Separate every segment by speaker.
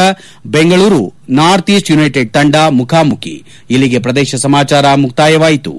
Speaker 1: Bengaluru north East United ತಂಡ ಮುಖಾಮುಖಿ ಇಲ್ಲಿಗೆ ಪ್ರದೇಶ ಸಮಾಚಾರ ಮುಕ್ತಾಯವಾಯಿತು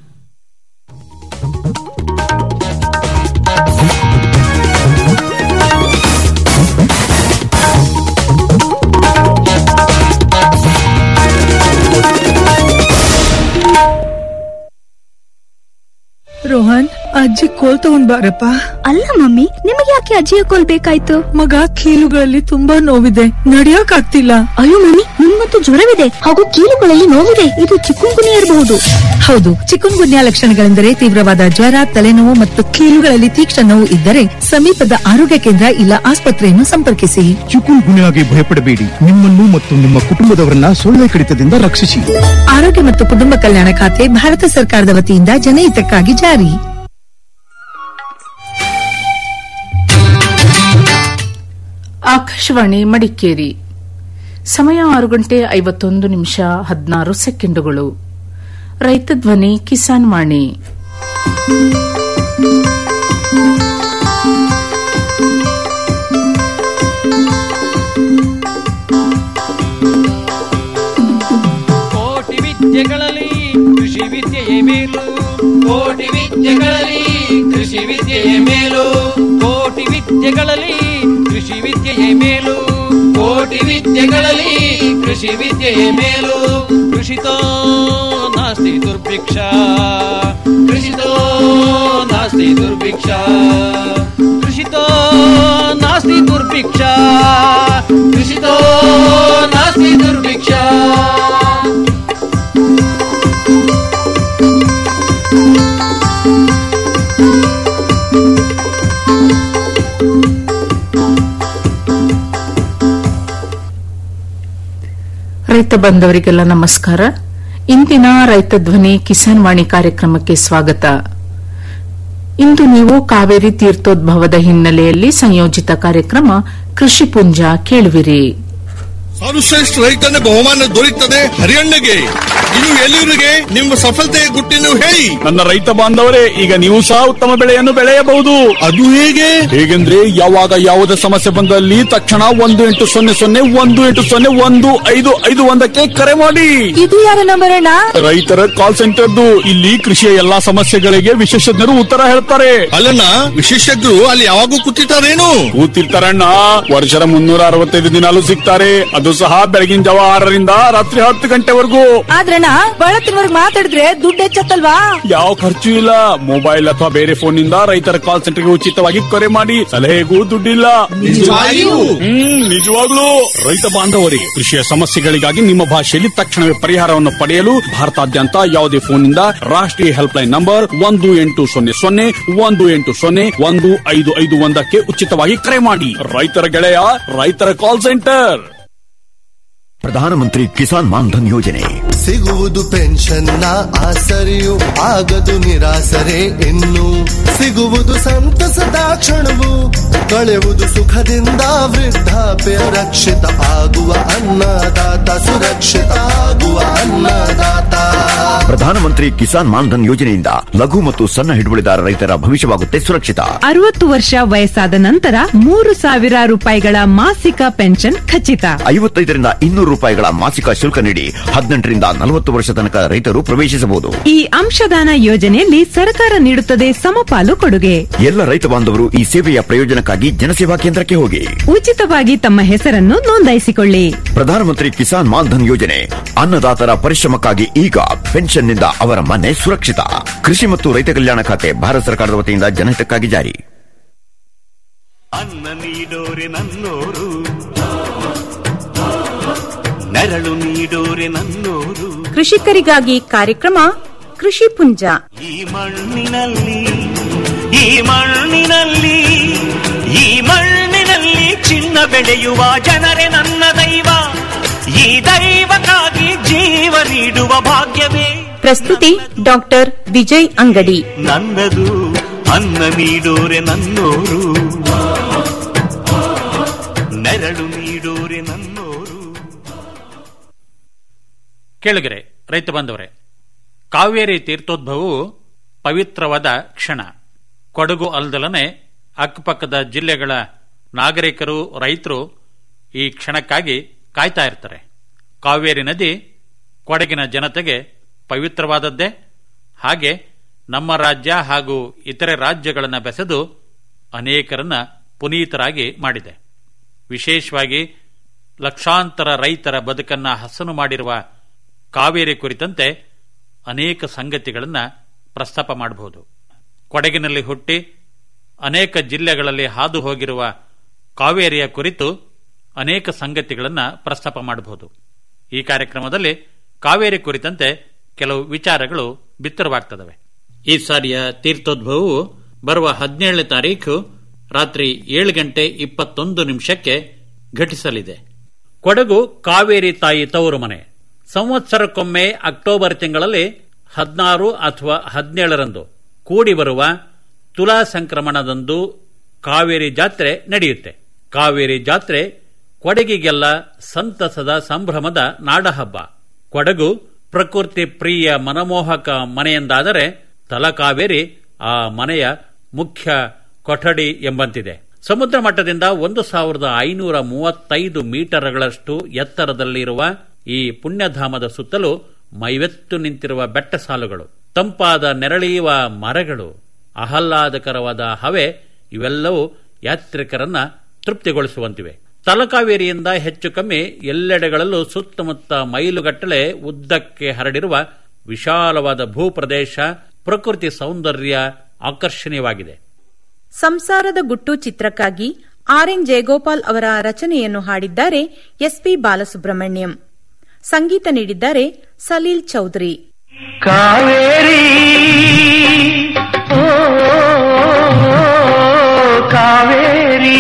Speaker 2: ರೋಹನ್ ಅಜ್ಜಿ ಕೋಲ್ ತಗೊಂಡ್ ಬಾರಪ್ಪ
Speaker 3: ಅಲ್ಲ ಮಮ್ಮಿ ನಿಮಗೆ ಯಾಕೆ ಅಜ್ಜಿಯ ಕೋಲ್ ಬೇಕಾಯ್ತು
Speaker 2: ಮಗ ಕೀಲುಗಳಲ್ಲಿ ತುಂಬಾ ನೋವಿದೆ ನಡಿಯಕ್ ಆಗ್ತಿಲ್ಲ
Speaker 3: ಅಯ್ಯೋ ಮಮ್ಮಿ ನಿಮ್ಮಂತೂ ಜ್ವರವಿದೆ ಹಾಗೂ ಕೀಲುಗಳಲ್ಲಿ ನೋವಿದೆ ಇದು ಚಿಕ್ಕುಂಗುನಿ ಇರಬಹುದು
Speaker 2: ಹೌದು ಚಿಕನ್ ಗುನ್ಯಾ ಲಕ್ಷಣಗಳೆಂದರೆ ತೀವ್ರವಾದ ಜ್ವರ ತಲೆನೋವು ಮತ್ತು ಕೀಲುಗಳಲ್ಲಿ ತೀಕ್ಷ್ಣ ನೋವು ಇದ್ದರೆ ಸಮೀಪದ ಆರೋಗ್ಯ ಕೇಂದ್ರ ಇಲ್ಲ ಆಸ್ಪತ್ರೆಯನ್ನು ಸಂಪರ್ಕಿಸಿ
Speaker 4: ಚಿಕುನ್ ಗುಣೆಯಾಗಿ ಭಯಪಡಬೇಡಿ ನಿಮ್ಮನ್ನು ಮತ್ತು ನಿಮ್ಮ ಕುಟುಂಬದವರನ್ನ ಸೊಳ್ಳೆ ಕಡಿತದಿಂದ ರಕ್ಷಿಸಿ
Speaker 2: ಆರೋಗ್ಯ ಮತ್ತು ಕುಟುಂಬ ಕಲ್ಯಾಣ ಖಾತೆ ಭಾರತ ಸರ್ಕಾರದ ವತಿಯಿಂದ ಜನಹಿತಕ್ಕಾಗಿ ಜಾರಿ
Speaker 5: ಆಕಾಶವಾಣಿ ಮಡಿಕೇರಿ ಸಮಯ ಆರು ಗಂಟೆ ಐವತ್ತೊಂದು ನಿಮಿಷ ಹದಿನಾರು ಸೆಕೆಂಡುಗಳು ರೈತ ಧ್ವನಿ ಕಿಸಾನ್ ವಾಣಿ
Speaker 6: ಕೋಟಿ ವಿದ್ಯೆಗಳಲ್ಲಿ ಕೃಷಿ ವಿದ್ಯೆಯೇ ಮೇಲು ಕೋಟಿ ವಿದ್ಯೆಗಳಲ್ಲಿ ಕೃಷಿ ವಿದ್ಯೆಯೇ ಮೇಲು ಕೋಟಿ ವಿದ್ಯೆಗಳಲ್ಲಿ ಕೃಷಿ ವಿದ್ಯೆಯೇ ಮೇಲು ಕೋಟಿ ವಿದ್ಯೆಗಳಲ್ಲಿ ಕೃಷಿ ವಿದ್ಯೆಯೇ ಮೇಲು ಕೃಷಿತೋ ನಾಸ್ತಿ ದುರ್ಭಿಕ್ಷ ಕೃಷಿತೋ ನಾಸ್ತಿ ದುರ್ಭಿಕ್ಷ ಕೃಷಿತೋ ನಾಸ್ತಿ ದುರ್ಭಿಕ್ಷ ಕೃಷಿತೋ ನಾಸ್ತಿ ದುರ್ಭಿಕ್ಷ
Speaker 5: ರೈತ ಬಂಧವರಿಗೆಲ್ಲ ನಮಸ್ಕಾರ ಇಂದಿನ ರೈತ ಧ್ವನಿ ಕಿಸಾನ್ ವಾಣಿ ಕಾರ್ಯಕ್ರಮಕ್ಕೆ ಸ್ವಾಗತ ಇಂದು ನೀವು ಕಾವೇರಿ ತೀರ್ಥೋದ್ಭವದ ಹಿನ್ನೆಲೆಯಲ್ಲಿ ಸಂಯೋಜಿತ ಕಾರ್ಯಕ್ರಮ ಕೃಷಿ ಪುಂಜ ಕೇಳುವಿರಿ
Speaker 7: ಸರ್ವಶ್ರೇಷ್ಠ ರೈತನ ಬಹುಮಾನ ದೊರೆಯುತ್ತದೆ ಹರಿಯಣ್ಣಗೆ ಇನ್ನು ಎಲ್ಲಿವರಿಗೆ ನಿಮ್ಮ ಸಫಲತೆಯ ಗುಟ್ಟಿನ ಹೇಳಿ
Speaker 8: ನನ್ನ ರೈತ ಬಾಂಧವರೇ ಈಗ ನೀವು ಸಹ ಉತ್ತಮ ಬೆಳೆಯನ್ನು ಬೆಳೆಯಬಹುದು
Speaker 7: ಅದು ಹೇಗೆ
Speaker 8: ಹೇಗೆಂದ್ರೆ ಯಾವಾಗ ಯಾವುದೇ ಸಮಸ್ಯೆ ಬಂದಲ್ಲಿ ತಕ್ಷಣ ಒಂದು ಎಂಟು ಸೊನ್ನೆ ಸೊನ್ನೆ ಒಂದು ಎಂಟು ಸೊನ್ನೆ ಒಂದು ಐದು ಐದು ಒಂದಕ್ಕೆ ಕರೆ ಮಾಡಿ
Speaker 2: ಇದು ಯಾರ ನಂಬರ್ ಅಣ್ಣ
Speaker 8: ರೈತರ ಕಾಲ್ ಸೆಂಟರ್ದು ಇಲ್ಲಿ ಕೃಷಿಯ ಎಲ್ಲಾ ಸಮಸ್ಯೆಗಳಿಗೆ ವಿಶೇಷಜ್ಞರು ಉತ್ತರ ಹೇಳ್ತಾರೆ
Speaker 7: ಅಲ್ಲಣ್ಣ ವಿಶೇಷಜ್ಞರು ಅಲ್ಲಿ ಯಾವಾಗೂ ಕೂತಿರ್ತಾರೇನು
Speaker 8: ಕೂತಿರ್ತಾರಣ್ಣ ವರ್ಷದ ಮುನ್ನೂರ ಅರವತ್ತೈದು ದಿನಾಲು ಸಿಗ್ತಾರೆ ಅದು ಸಹ ಬೆಳಗಿನ ಜಾವ ಆರರಿಂದ ರಾತ್ರಿ ಹತ್ತು ಗಂಟೆವರೆಗೂ
Speaker 2: ಆದ್ರಣ್ಣ ಬಳತ್ತಿನವರ್ಗ್ ಮಾತಾಡಿದ್ರೆ ದುಡ್ಡು ಹೆಚ್ಚತ್ತಲ್ವಾ
Speaker 8: ಯಾವ ಖರ್ಚು ಇಲ್ಲ ಮೊಬೈಲ್ ಅಥವಾ ಬೇರೆ ಫೋನ್ ನಿಂದ ರೈತರ ಕಾಲ್ ಸೆಂಟರ್ಗೆ ಉಚಿತವಾಗಿ ಕರೆ ಮಾಡಿ ಸಲಹೆಗೂ ದುಡ್ಡಿಲ್ಲ
Speaker 7: ನಿಜವಾಗಿಯೂ?
Speaker 8: ಹ್ಮ್ ನಿಜವಾಗ್ಲೂ ರೈತ ಬಾಂಧವರಿಗೆ ಕೃಷಿಯ ಸಮಸ್ಯೆಗಳಿಗಾಗಿ ನಿಮ್ಮ ಭಾಷೆಯಲ್ಲಿ ತಕ್ಷಣವೇ ಪರಿಹಾರವನ್ನು ಪಡೆಯಲು ಭಾರತಾದ್ಯಂತ ಯಾವುದೇ ಫೋನ್ನಿಂದ ರಾಷ್ಟ್ರೀಯ ಹೆಲ್ಪ್ ಲೈನ್ ನಂಬರ್ ಒಂದು ಎಂಟು ಸೊನ್ನೆ ಸೊನ್ನೆ ಒಂದು ಎಂಟು ಸೊನ್ನೆ ಒಂದು ಐದು ಐದು ಒಂದಕ್ಕೆ ಉಚಿತವಾಗಿ ಕರೆ ಮಾಡಿ ರೈತರ ಗೆಳೆಯ ರೈತರ ಕಾಲ್ ಸೆಂಟರ್
Speaker 9: ಪ್ರಧಾನಮಂತ್ರಿ ಕಿಸಾನ್ ಮಾನ್ಧನ್ ಯೋಜನೆ
Speaker 10: ಸಿಗುವುದು ಪೆನ್ಷನ್ನ ಆಸರೆಯು ಆಗದು ನಿರಾಸರೆ ಇನ್ನು ಸಿಗುವುದು ಸಂತಸದ ಕ್ಷಣವು ಕಳೆಯುವುದು ಸುಖದಿಂದ ವೃದ್ಧಾಪ್ಯ ರಕ್ಷಿತ ಆಗುವ ಅನ್ನದಾತ ಸುರಕ್ಷಿತ ಆಗುವ ಅನ್ನದಾತ
Speaker 9: ಪ್ರಧಾನಮಂತ್ರಿ ಕಿಸಾನ್ ಮಾನ್ಧನ್ ಯೋಜನೆಯಿಂದ ಲಘು ಮತ್ತು ಸಣ್ಣ ಹಿಡುವಳಿದಾರ ರೈತರ ಭವಿಷ್ಯವಾಗುತ್ತೆ ಸುರಕ್ಷಿತ
Speaker 11: ಅರವತ್ತು ವರ್ಷ ವಯಸ್ಸಾದ ನಂತರ ಮೂರು ಸಾವಿರ ರೂಪಾಯಿಗಳ ಮಾಸಿಕ ಪೆನ್ಷನ್ ಖಚಿತ
Speaker 9: ಐವತ್ತೈದರಿಂದ ಇನ್ನೂರು ರೂಪಾಯಿಗಳ ಮಾಸಿಕ ಶುಲ್ಕ ನೀಡಿ ಹದಿನೆಂಟರಿಂದ ನಲವತ್ತು ವರ್ಷ ತನಕ ರೈತರು ಪ್ರವೇಶಿಸಬಹುದು
Speaker 11: ಈ ಅಂಶದಾನ ಯೋಜನೆಯಲ್ಲಿ ಸರ್ಕಾರ ನೀಡುತ್ತದೆ ಸಮಪಾಲು ಕೊಡುಗೆ
Speaker 9: ಎಲ್ಲ ರೈತ ಬಾಂಧವರು ಈ ಸೇವೆಯ ಪ್ರಯೋಜನಕ್ಕಾಗಿ ಜನಸೇವಾ ಕೇಂದ್ರಕ್ಕೆ ಹೋಗಿ
Speaker 11: ಉಚಿತವಾಗಿ ತಮ್ಮ ಹೆಸರನ್ನು ನೋಂದಾಯಿಸಿಕೊಳ್ಳಿ
Speaker 9: ಪ್ರಧಾನಮಂತ್ರಿ ಕಿಸಾನ್ ಮಾನ್ಧನ್ ಯೋಜನೆ ಅನ್ನದಾತರ ಪರಿಶ್ರಮಕ್ಕಾಗಿ ಈಗ ಪೆನ್ಷನ್ನಿಂದ ಅವರ ಮನೆ ಸುರಕ್ಷಿತ ಕೃಷಿ ಮತ್ತು ರೈತ ಕಲ್ಯಾಣ ಖಾತೆ ಭಾರತ ಸರ್ಕಾರದ ವತಿಯಿಂದ ಜನಹಿತಕ್ಕಾಗಿ ಜಾರಿ
Speaker 12: ಅನ್ನ ನೀಡೋರೆ ನನ್ನೋರು ನೆರಳು ನೀಡೋರೆ ನನ್ನೋರು
Speaker 13: ಕೃಷಿಕರಿಗಾಗಿ ಕಾರ್ಯಕ್ರಮ ಕೃಷಿ ಪುಂಜ
Speaker 12: ಈ ಮಣ್ಣಿನಲ್ಲಿ ಈ ಮಣ್ಣಿನಲ್ಲಿ ಈ ಮಣ್ಣಿನಲ್ಲಿ ಚಿನ್ನ ಬೆಳೆಯುವ ಜನರೇ ನನ್ನ ದೈವ ಈ ದೈವಕ್ಕಾಗಿ ಜೀವ ನೀಡುವ ಭಾಗ್ಯವೇ
Speaker 13: ಪ್ರಸ್ತುತಿ ಡಾಕ್ಟರ್ ವಿಜಯ್ ಅಂಗಡಿ
Speaker 12: ನನ್ನದು ಅನ್ನ ನೀಡೋರೆ ನನ್ನೋರು ನೆರಳು ನೀಡೋರೆ ನನ್ನೋರು
Speaker 14: ಕೇಳುಗರೆ ರೈತ ಬಾಂಧವರೇ ಕಾವೇರಿ ತೀರ್ಥೋದ್ಭವವು ಪವಿತ್ರವಾದ ಕ್ಷಣ ಕೊಡಗು ಅಲ್ದಲನೆ ಅಕ್ಕಪಕ್ಕದ ಜಿಲ್ಲೆಗಳ ನಾಗರಿಕರು ರೈತರು ಈ ಕ್ಷಣಕ್ಕಾಗಿ ಕಾಯ್ತಾ ಇರ್ತಾರೆ ಕಾವೇರಿ ನದಿ ಕೊಡಗಿನ ಜನತೆಗೆ ಪವಿತ್ರವಾದದ್ದೇ ಹಾಗೆ ನಮ್ಮ ರಾಜ್ಯ ಹಾಗೂ ಇತರೆ ರಾಜ್ಯಗಳನ್ನು ಬೆಸೆದು ಅನೇಕರನ್ನ ಪುನೀತರಾಗಿ ಮಾಡಿದೆ ವಿಶೇಷವಾಗಿ ಲಕ್ಷಾಂತರ ರೈತರ ಬದುಕನ್ನ ಹಸನು ಮಾಡಿರುವ ಕಾವೇರಿ ಕುರಿತಂತೆ ಅನೇಕ ಸಂಗತಿಗಳನ್ನು ಪ್ರಸ್ತಾಪ ಮಾಡಬಹುದು ಕೊಡಗಿನಲ್ಲಿ ಹುಟ್ಟಿ ಅನೇಕ ಜಿಲ್ಲೆಗಳಲ್ಲಿ ಹಾದು ಹೋಗಿರುವ ಕಾವೇರಿಯ ಕುರಿತು ಅನೇಕ ಸಂಗತಿಗಳನ್ನು ಪ್ರಸ್ತಾಪ ಮಾಡಬಹುದು ಈ ಕಾರ್ಯಕ್ರಮದಲ್ಲಿ ಕಾವೇರಿ ಕುರಿತಂತೆ ಕೆಲವು ವಿಚಾರಗಳು ಬಿತ್ತರವಾಗ್ತದವೆ ಈ ಸಾರಿಯ ತೀರ್ಥೋದ್ಭವವು ಬರುವ ಹದಿನೇಳನೇ ತಾರೀಖು ರಾತ್ರಿ ಏಳು ಗಂಟೆ ಇಪ್ಪತ್ತೊಂದು ನಿಮಿಷಕ್ಕೆ ಘಟಿಸಲಿದೆ ಕೊಡಗು ಕಾವೇರಿ ತಾಯಿ ತವರು ಮನೆ ಸಂವತ್ಸರಕ್ಕೊಮ್ಮೆ ಅಕ್ಟೋಬರ್ ತಿಂಗಳಲ್ಲಿ ಹದಿನಾರು ಅಥವಾ ಹದಿನೇಳರಂದು ಕೂಡಿ ಬರುವ ತುಲಾ ಸಂಕ್ರಮಣದಂದು ಕಾವೇರಿ ಜಾತ್ರೆ ನಡೆಯುತ್ತೆ ಕಾವೇರಿ ಜಾತ್ರೆ ಕೊಡಗಿಗೆಲ್ಲ ಸಂತಸದ ಸಂಭ್ರಮದ ನಾಡಹಬ್ಬ ಕೊಡಗು ಪ್ರಕೃತಿ ಪ್ರಿಯ ಮನಮೋಹಕ ಮನೆಯೆಂದಾದರೆ ತಲಕಾವೇರಿ ಆ ಮನೆಯ ಮುಖ್ಯ ಕೊಠಡಿ ಎಂಬಂತಿದೆ ಸಮುದ್ರ ಮಟ್ಟದಿಂದ ಒಂದು ಸಾವಿರದ ಐನೂರ ಮೂವತ್ತೈದು ಮೀಟರ್ಗಳಷ್ಟು ಎತ್ತರದಲ್ಲಿರುವ ಈ ಪುಣ್ಯಧಾಮದ ಸುತ್ತಲೂ ಮೈವೆತ್ತು ನಿಂತಿರುವ ಬೆಟ್ಟ ಸಾಲುಗಳು ತಂಪಾದ ನೆರಳಿಯುವ ಮರಗಳು ಆಹ್ಲಾದಕರವಾದ ಹವೆ ಇವೆಲ್ಲವೂ ಯಾತ್ರಿಕರನ್ನ ತೃಪ್ತಿಗೊಳಿಸುವಂತಿವೆ ತಲಕಾವೇರಿಯಿಂದ ಹೆಚ್ಚು ಕಮ್ಮಿ ಎಲ್ಲೆಡೆಗಳಲ್ಲೂ ಸುತ್ತಮುತ್ತ ಮೈಲುಗಟ್ಟಲೆ ಉದ್ದಕ್ಕೆ ಹರಡಿರುವ ವಿಶಾಲವಾದ ಭೂಪ್ರದೇಶ ಪ್ರಕೃತಿ ಸೌಂದರ್ಯ ಆಕರ್ಷಣೀಯವಾಗಿದೆ
Speaker 13: ಸಂಸಾರದ ಗುಟ್ಟು ಚಿತ್ರಕ್ಕಾಗಿ ಆರ್ ಎನ್ ಜಯಗೋಪಾಲ್ ಅವರ ರಚನೆಯನ್ನು ಹಾಡಿದ್ದಾರೆ ಎಸ್ಪಿ ಬಾಲಸುಬ್ರಹ್ಮಣ್ಯಂ ಸಂಗೀತ ನೀಡಿದ್ದಾರೆ ಸಲೀಲ್ ಚೌಧರಿ
Speaker 15: ಕಾವೇರಿ ಓ ಕಾವೇರಿ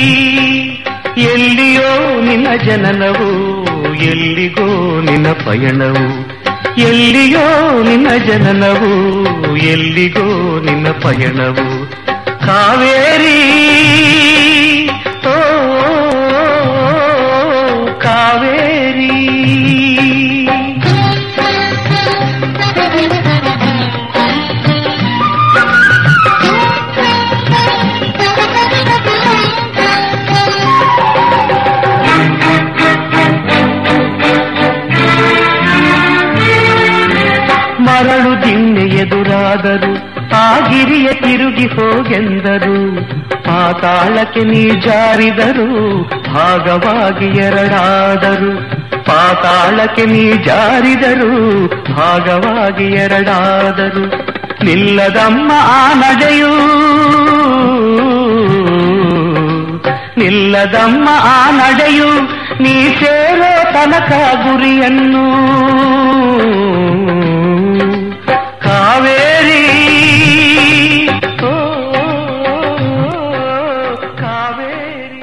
Speaker 15: ಎಲ್ಲಿಯೋ ನಿನ್ನ ಜನನವು ಎಲ್ಲಿಗೋ ನಿನ್ನ ಪಯಣವು ಎಲ್ಲಿಯೋ ನಿನ್ನ ಜನನವು ಎಲ್ಲಿಗೋ ನಿನ್ನ ಪಯಣವು ಕಾವೇರಿ ಓ ಕಾವೇರಿ ಮರಳು ದಿಣ್ಣೆ ಎದುರಾದರು ಆ ಗಿರಿಯ ತಿರುಗಿ ಹೋಗೆಂದರು ಪಾತಾಳಕ್ಕೆ ನೀ ಜಾರಿದರು ಭಾಗವಾಗಿ ಎರಡಾದರು ಪಾತಾಳಕ್ಕೆ ನೀ ಜಾರಿದರು ಭಾಗವಾಗಿ ಎರಡಾದರು ನಿಲ್ಲದಮ್ಮ ಆ ನಡೆಯೂ ನಿಲ್ಲದಮ್ಮ ಆ ನಡೆಯು ನೀ ಸೇರೋ ತನಕ ಗುರಿಯನ್ನು ಕಾವೇರಿ ಓ, ಕಾವೇರಿ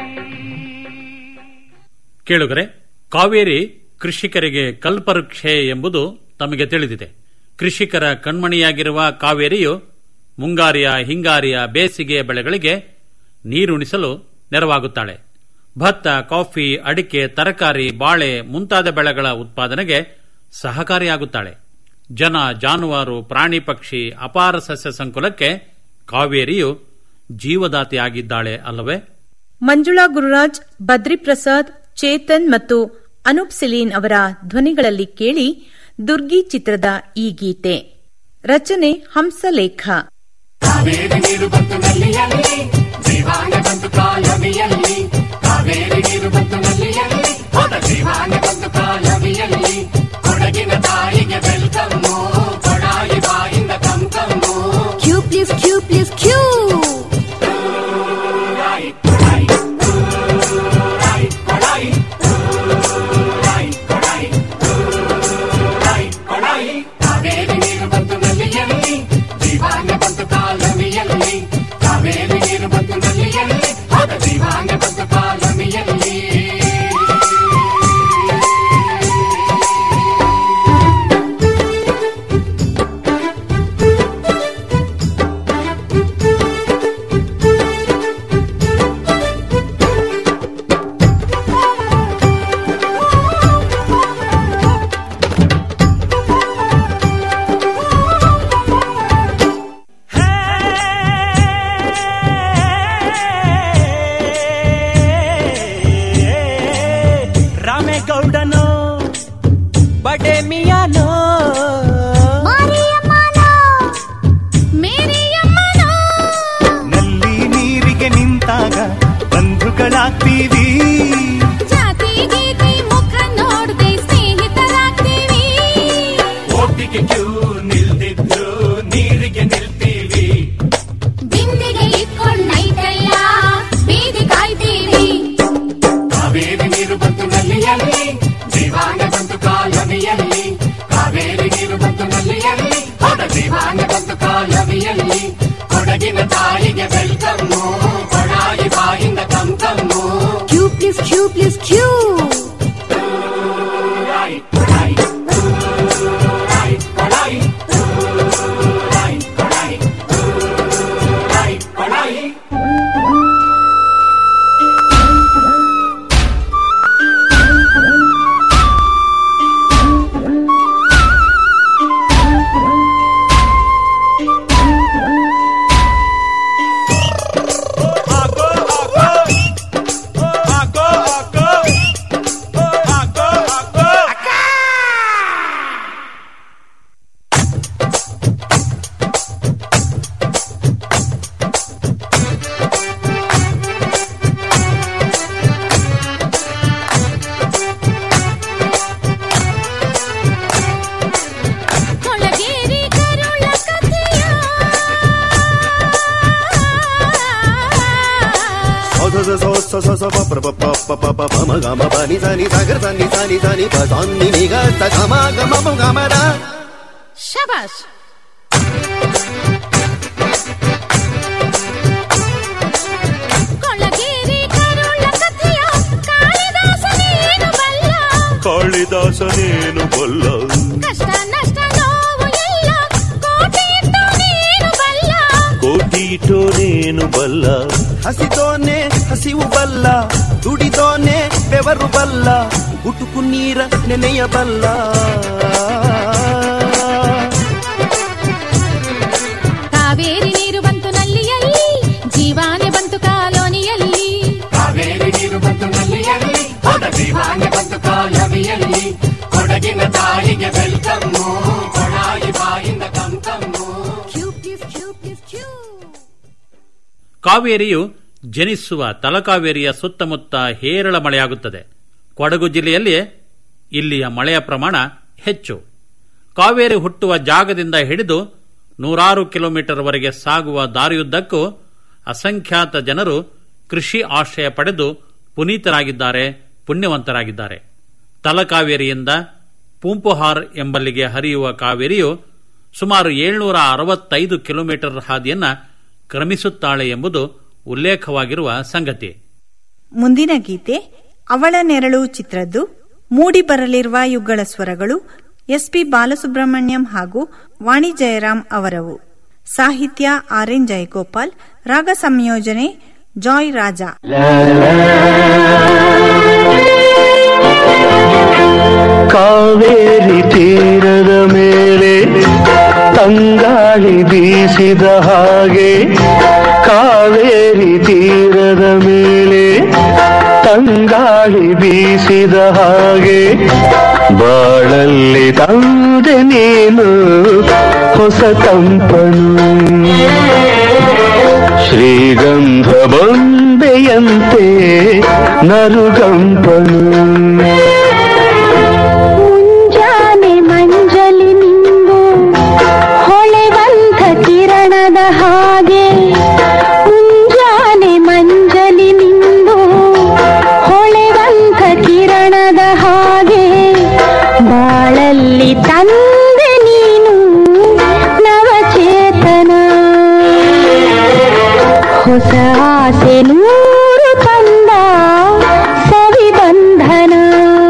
Speaker 14: ಕೇಳುಗರೆ ಕಾವೇರಿ ಕೃಷಿಕರಿಗೆ ಕಲ್ಪವೃಕ್ಷೆ ಎಂಬುದು ತಮಗೆ ತಿಳಿದಿದೆ ಕೃಷಿಕರ ಕಣ್ಮಣಿಯಾಗಿರುವ ಕಾವೇರಿಯು ಮುಂಗಾರಿಯ ಹಿಂಗಾರಿಯ ಬೇಸಿಗೆಯ ಬೆಳೆಗಳಿಗೆ ನೀರುಣಿಸಲು ನೆರವಾಗುತ್ತಾಳೆ ಭತ್ತ ಕಾಫಿ ಅಡಿಕೆ ತರಕಾರಿ ಬಾಳೆ ಮುಂತಾದ ಬೆಳೆಗಳ ಉತ್ಪಾದನೆಗೆ ಸಹಕಾರಿಯಾಗುತ್ತಾಳೆ ಜನ ಜಾನುವಾರು ಪ್ರಾಣಿ ಪಕ್ಷಿ ಅಪಾರ ಸಸ್ಯ ಸಂಕುಲಕ್ಕೆ ಕಾವೇರಿಯು ಜೀವದಾತಿಯಾಗಿದ್ದಾಳೆ ಅಲ್ಲವೇ
Speaker 13: ಮಂಜುಳಾ ಗುರುರಾಜ್ ಬದ್ರಿಪ್ರಸಾದ್ ಚೇತನ್ ಮತ್ತು ಅನೂಪ್ ಸಿಲೀನ್ ಅವರ ಧ್ವನಿಗಳಲ್ಲಿ ಕೇಳಿ ದುರ್ಗಿ ಚಿತ್ರದ ಈ ಗೀತೆ ರಚನೆ ಹಂಸಲೇಖ
Speaker 16: ಕಾವೇರಿ ನೀರು ಬಂತು ನಲ್ಲಿಯಲ್ಲಿ ಜೀವಾನೆ ಬಂತು ಕಾಲವಿಯಲ್ಲಿ ಕಾವೇರಿ ನೀರು ಬಂತು ನಲ್ಲಿಯಲ್ಲಿ ಹೋದ ಜೀವಾನೆ ಬಂತು ಕಾಲವಿಯಲ್ಲಿ ಕೊಡಗಿನ ತಾಯಿಗೆ ವೆಲ್ಕಮ್ಮು ಕೊಡಾಯಿ ಬಾಯಿಂದ come come
Speaker 3: queue please queue please queue
Speaker 16: Kaveri ನೀರು ಬಂತು ನಲ್ಲಿಯಲ್ಲಿ ಜೀವಾನೆ ಬಂತು ಕಾಲವಿಯಲ್ಲಿ ಕಾವೇರಿ ನೀರು ಬಂತು ನಲ್ಲಿಯಲ್ಲಿ ಹೋದ ಜೀವಾನೆ ಬಂತು
Speaker 17: ರಾಮೇಗೌಡನೋ ಬಡೆ ಮಿಯಾನೋ ನಲ್ಲಿ ನೀರಿಗೆ ನಿಂತಾಗ ಬಂಧುಗಳಾಗ್ತೀವಿ
Speaker 16: ಜಾತಿ ಗೀತಿ ಮುಖ ನೋಡ್ದೆ ಸ್ನೇಹಿತರಾಗ್ತೀವಿ
Speaker 6: ಒಟ್ಟಿಗೆ ಕ್ಯೂ ನಿಲ್ದಿದ್ರು ನೀರಿಗೆ ನಿಲ್ತೀವಿ
Speaker 16: ಬಿಂದಿಗೆ ಇಟ್ಕೊಂಡೈತೆಲ್ಲ ಬೀದಿ ಕಾಯ್ತೀವಿ
Speaker 6: ಕಾವೇರಿ ನೀರು ಬಂತು ನಲ್ಲಿಯಲ್ಲಿ ಜೀವಾನ ಬಂತು ಕಾಲವಿಯಲ್ಲಿ ಕಾವೇರಿ ನೀರು ಬಂತು ನಲ್ಲಿಯಲ್ಲಿ ಹೊಡ ಜೀವಾನ ಬಂತು ಕಾಲವಿಯಲ್ಲಿ ಕೊಡಗಿನ ತಾಯಿಗೆ ವೆಲ್ಕಮ್ಮು ಕೊಡಾಯಿ ಬಾಯಿಂದ come come
Speaker 16: queue please queue please queue
Speaker 6: ಕೊಡಾಯಿ ಕೊಡಾಯಿ ಕೊಡಾಯಿ ಕೊಡಾಯಿ ಕೊಡಾಯಿ ಕೊಡಾಯಿ ಕೊಡಾಯಿ ಕೊಡಾಯಿ
Speaker 16: ಕೊಳಗೇರಿ ಕರುಳ ಕಥೆಯ ಶಬಾಷ್ ಕೊಳಗೇರಿ ಕರುಳ ಕಥೆಯ ಕಾಳಿದಾಸನೇನು ಬಲ್ಲ
Speaker 12: ಕಾಳಿದಾಸನೇನು ಬಲ್ಲ
Speaker 16: ಕಷ್ಟ ನಷ್ಟ ನೋವು ಎಲ್ಲ ಕೋಟಿ ಇಟ್ಟವನೇನು ಬಲ್ಲ
Speaker 12: ಕೋಟೀಟೋನೇನು ಬಲ್ಲ
Speaker 17: ಹಸಿದೋನೆ ಹಸಿವು ಬಲ್ಲ ದುಡಿದೋನೆ ಬೆವರು ಬಲ್ಲ ಗುಟುಕು ನೀರ ನೆನೆಯಬಲ್ಲ
Speaker 16: ಕಾವೇರಿ ನೀರು ಬಂತು ನಲ್ಲಿಯಲ್ಲಿ ಜೀವಾನೆ ಬಂತು ಕಾಲೋನಿಯಲ್ಲಿ
Speaker 6: ಕಾವೇರಿ ನೀರು ಬಂತು ನಲ್ಲಿಯಲ್ಲಿ ಹೊಡ ಜೀವಾನ ಬಂತು ಕಾಲವಿಯಲ್ಲಿ ಕೊಡಗಿನ ತಾಯಿಗೆ ವೆಲ್ಕಮ್ಮು ಕೊಡಾಯಿ ಬಾಯಿಂದ come come
Speaker 16: queue please queue please queue
Speaker 14: ಕಾವೇರಿಯು ಜನಿಸುವ ತಲಕಾವೇರಿಯ ಸುತ್ತಮುತ್ತ ಹೇರಳ ಮಳೆಯಾಗುತ್ತದೆ ಕೊಡಗು ಜಿಲ್ಲೆಯಲ್ಲಿ ಇಲ್ಲಿಯ ಮಳೆಯ ಪ್ರಮಾಣ ಹೆಚ್ಚು ಕಾವೇರಿ ಹುಟ್ಟುವ ಜಾಗದಿಂದ ಹಿಡಿದು ನೂರಾರು ಕಿಲೋಮೀಟರ್ವರೆಗೆ ಸಾಗುವ ದಾರಿಯುದ್ದಕ್ಕೂ ಅಸಂಖ್ಯಾತ ಜನರು ಕೃಷಿ ಆಶ್ರಯ ಪಡೆದು ಪುನೀತರಾಗಿದ್ದಾರೆ ಪುಣ್ಯವಂತರಾಗಿದ್ದಾರೆ ತಲಕಾವೇರಿಯಿಂದ ಪೂಂಪುಹಾರ್ ಎಂಬಲ್ಲಿಗೆ ಹರಿಯುವ ಕಾವೇರಿಯು ಸುಮಾರು ಏಳ್ನೂರ ಅರವತ್ತೈದು ಕಿಲೋಮೀಟರ್ ಹಾದಿಯನ್ನ ಕ್ರಮಿಸುತ್ತಾಳೆ ಎಂಬುದು ಉಲ್ಲೇಖವಾಗಿರುವ ಸಂಗತಿ
Speaker 13: ಮುಂದಿನ ಗೀತೆ ಅವಳ ನೆರಳು ಚಿತ್ರದ್ದು ಮೂಡಿ ಬರಲಿರುವ ಯುಗಳ ಸ್ವರಗಳು ಎಸ್ಪಿ ಬಾಲಸುಬ್ರಹ್ಮಣ್ಯಂ ಹಾಗೂ ವಾಣಿ ಜಯರಾಮ್ ಅವರವು ಸಾಹಿತ್ಯ ಆರ್ ಎನ್ ಜಯಗೋಪಾಲ್ ರಾಗ ಸಂಯೋಜನೆ ಜಾಯ್ ರಾಜಾ
Speaker 15: ಕಾವೇರಿ ತೀರದ ಮೇಲೆ ತಂಗಾಳಿ ಬೀಸಿದ ಹಾಗೆ ಕಾವೇರಿ ತೀರದ ಮೇಲೆ ತಂಗಾಳಿ ಬೀಸಿದ ಹಾಗೆ ಬಾಳಲ್ಲಿ ತಂದೆ ನೀನು ಹೊಸ ತಂಪನು ಶ್ರೀಗಂಧ ಬೊಂಬೆಯಂತೆ ನರುಗಂಪನು
Speaker 3: ಮುಂಜಾನೆ ಮಂಜಲಿ ನಿಂದು ಹೊಳೆವಂತ ಕಿರಣದ ಹಾಗೆ ಮುಂಜಾನೆ ಮಂಜಲಿ ನಿಂದು ಹೊಳೆವಂತ ಕಿರಣದ ಹಾಗೆ ಬಾಳಲ್ಲಿ ತಂದೆ ನೀನು ನವಚೇತನ ಹೊಸ ಆಸೆ ನೂರು ತಂದ ಸವಿಬಂಧನ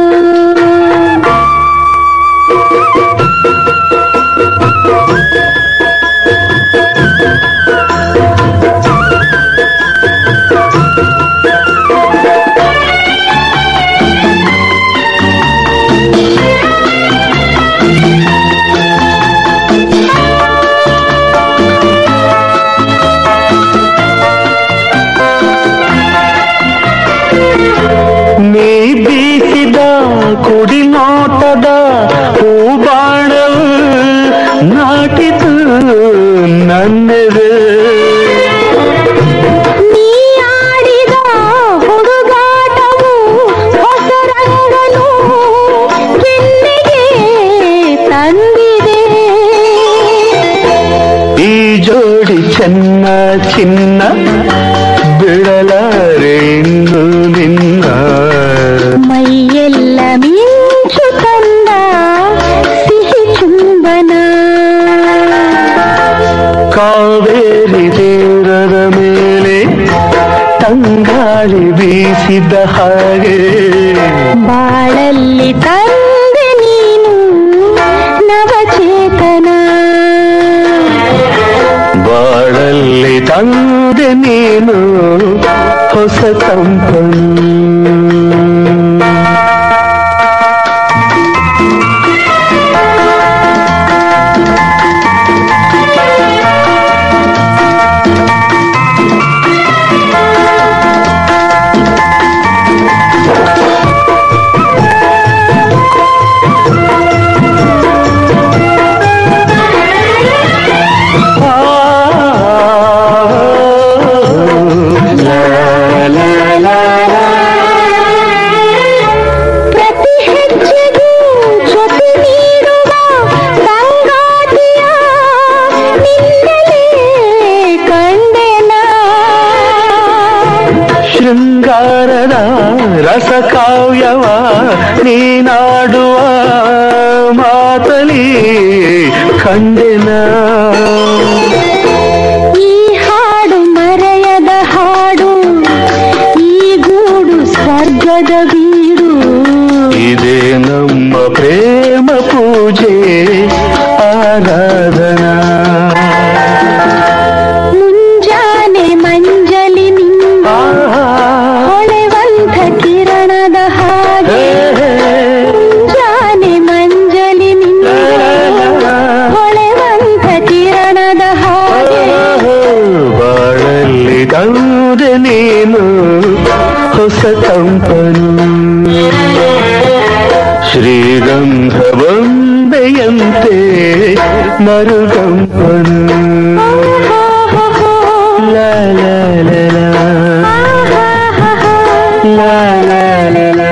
Speaker 15: ಕುಡಿ ನೋಟದ ಹೂಬಾಣವು ನಾಟಿತು ನನ್ನೆದೆ
Speaker 16: ನೀ ಆಡಿದ ಹುಡುಗಾಟವು ಹೊಸ ರಂಗನು ಕೆನ್ನೆಗೆ ತಂದಿದೆ
Speaker 15: ಈ ಜೋಡಿ ಚೆನ್ನ ಚಿನ್ನ ಬಿಡಲಾರೆ ಇನ್ನು ನಿನ್ನ
Speaker 16: ಮೈಯೆಲ್ಲ ಮಿಂಚು ತಂದ ಸಿಹಿ ಚುಂಬನ
Speaker 15: ಕಾವೇರಿ ದೇವರ ಮೇಲೆ ತಂಗಾಳಿ ಬೀಸಿದ ಹಾಗೆ
Speaker 16: ಬಾಳಲ್ಲಿ ತಂದೆ ನೀನು ನವಚೇತನ
Speaker 15: ಬಾಳಲ್ಲಿ ತಂದೆ ನೀನು ಹೊಸ ಕಂಪನು
Speaker 16: ಪ್ರತಿ ಹೆಜ್ಜೆಗೂ ಜೊತೆ ನೀಡುವ ಸಂಗಾತಿಯ ನಿನ್ನಲೇ ಕಂಡೆನಾ
Speaker 15: ಶೃಂಗಾರದ ರಸಕಾವ್ಯವ ನೀನಾಡುವ ಮಾತಲಿ ಕಂಡೆನ
Speaker 16: ಈ ಹಾಡು ಮರೆಯದ ಹಾಡು ಈ ಗೂಡು ಸ್ವರ್ಗದ ಬೀಡು
Speaker 15: ಇದೇ ನಮ್ಮ ಪ್ರೇಮ ಪೂಜೆ ಆರಾಧನಾ
Speaker 16: ಮುಂಜಾನೆ ಮಂಜಲಿ ನಿಂದ ಹೊಳೆವಂತ ಕಿರಣದ ಹಾಗೆ ಮುಂಜಾನೆ ಮಂಜಲಿ ನಿಂದ ಹೊಳೆವಂತ ಕಿರಣದ ಹಾಗೆ
Speaker 15: ಬಾಳಲ್ಲಿ ತಂದೆ ನೀನು ಹೊಸ ಕಂಪನು ಶ್ರೀಗಂಧ ಬೊಂಬೆಯಂತೆ ಮರುಗಂಪನು ಲಾ ಲಾ ಲಾ ಲಾ. ಲಾ ಲಾ ಲಾ ಲಾ.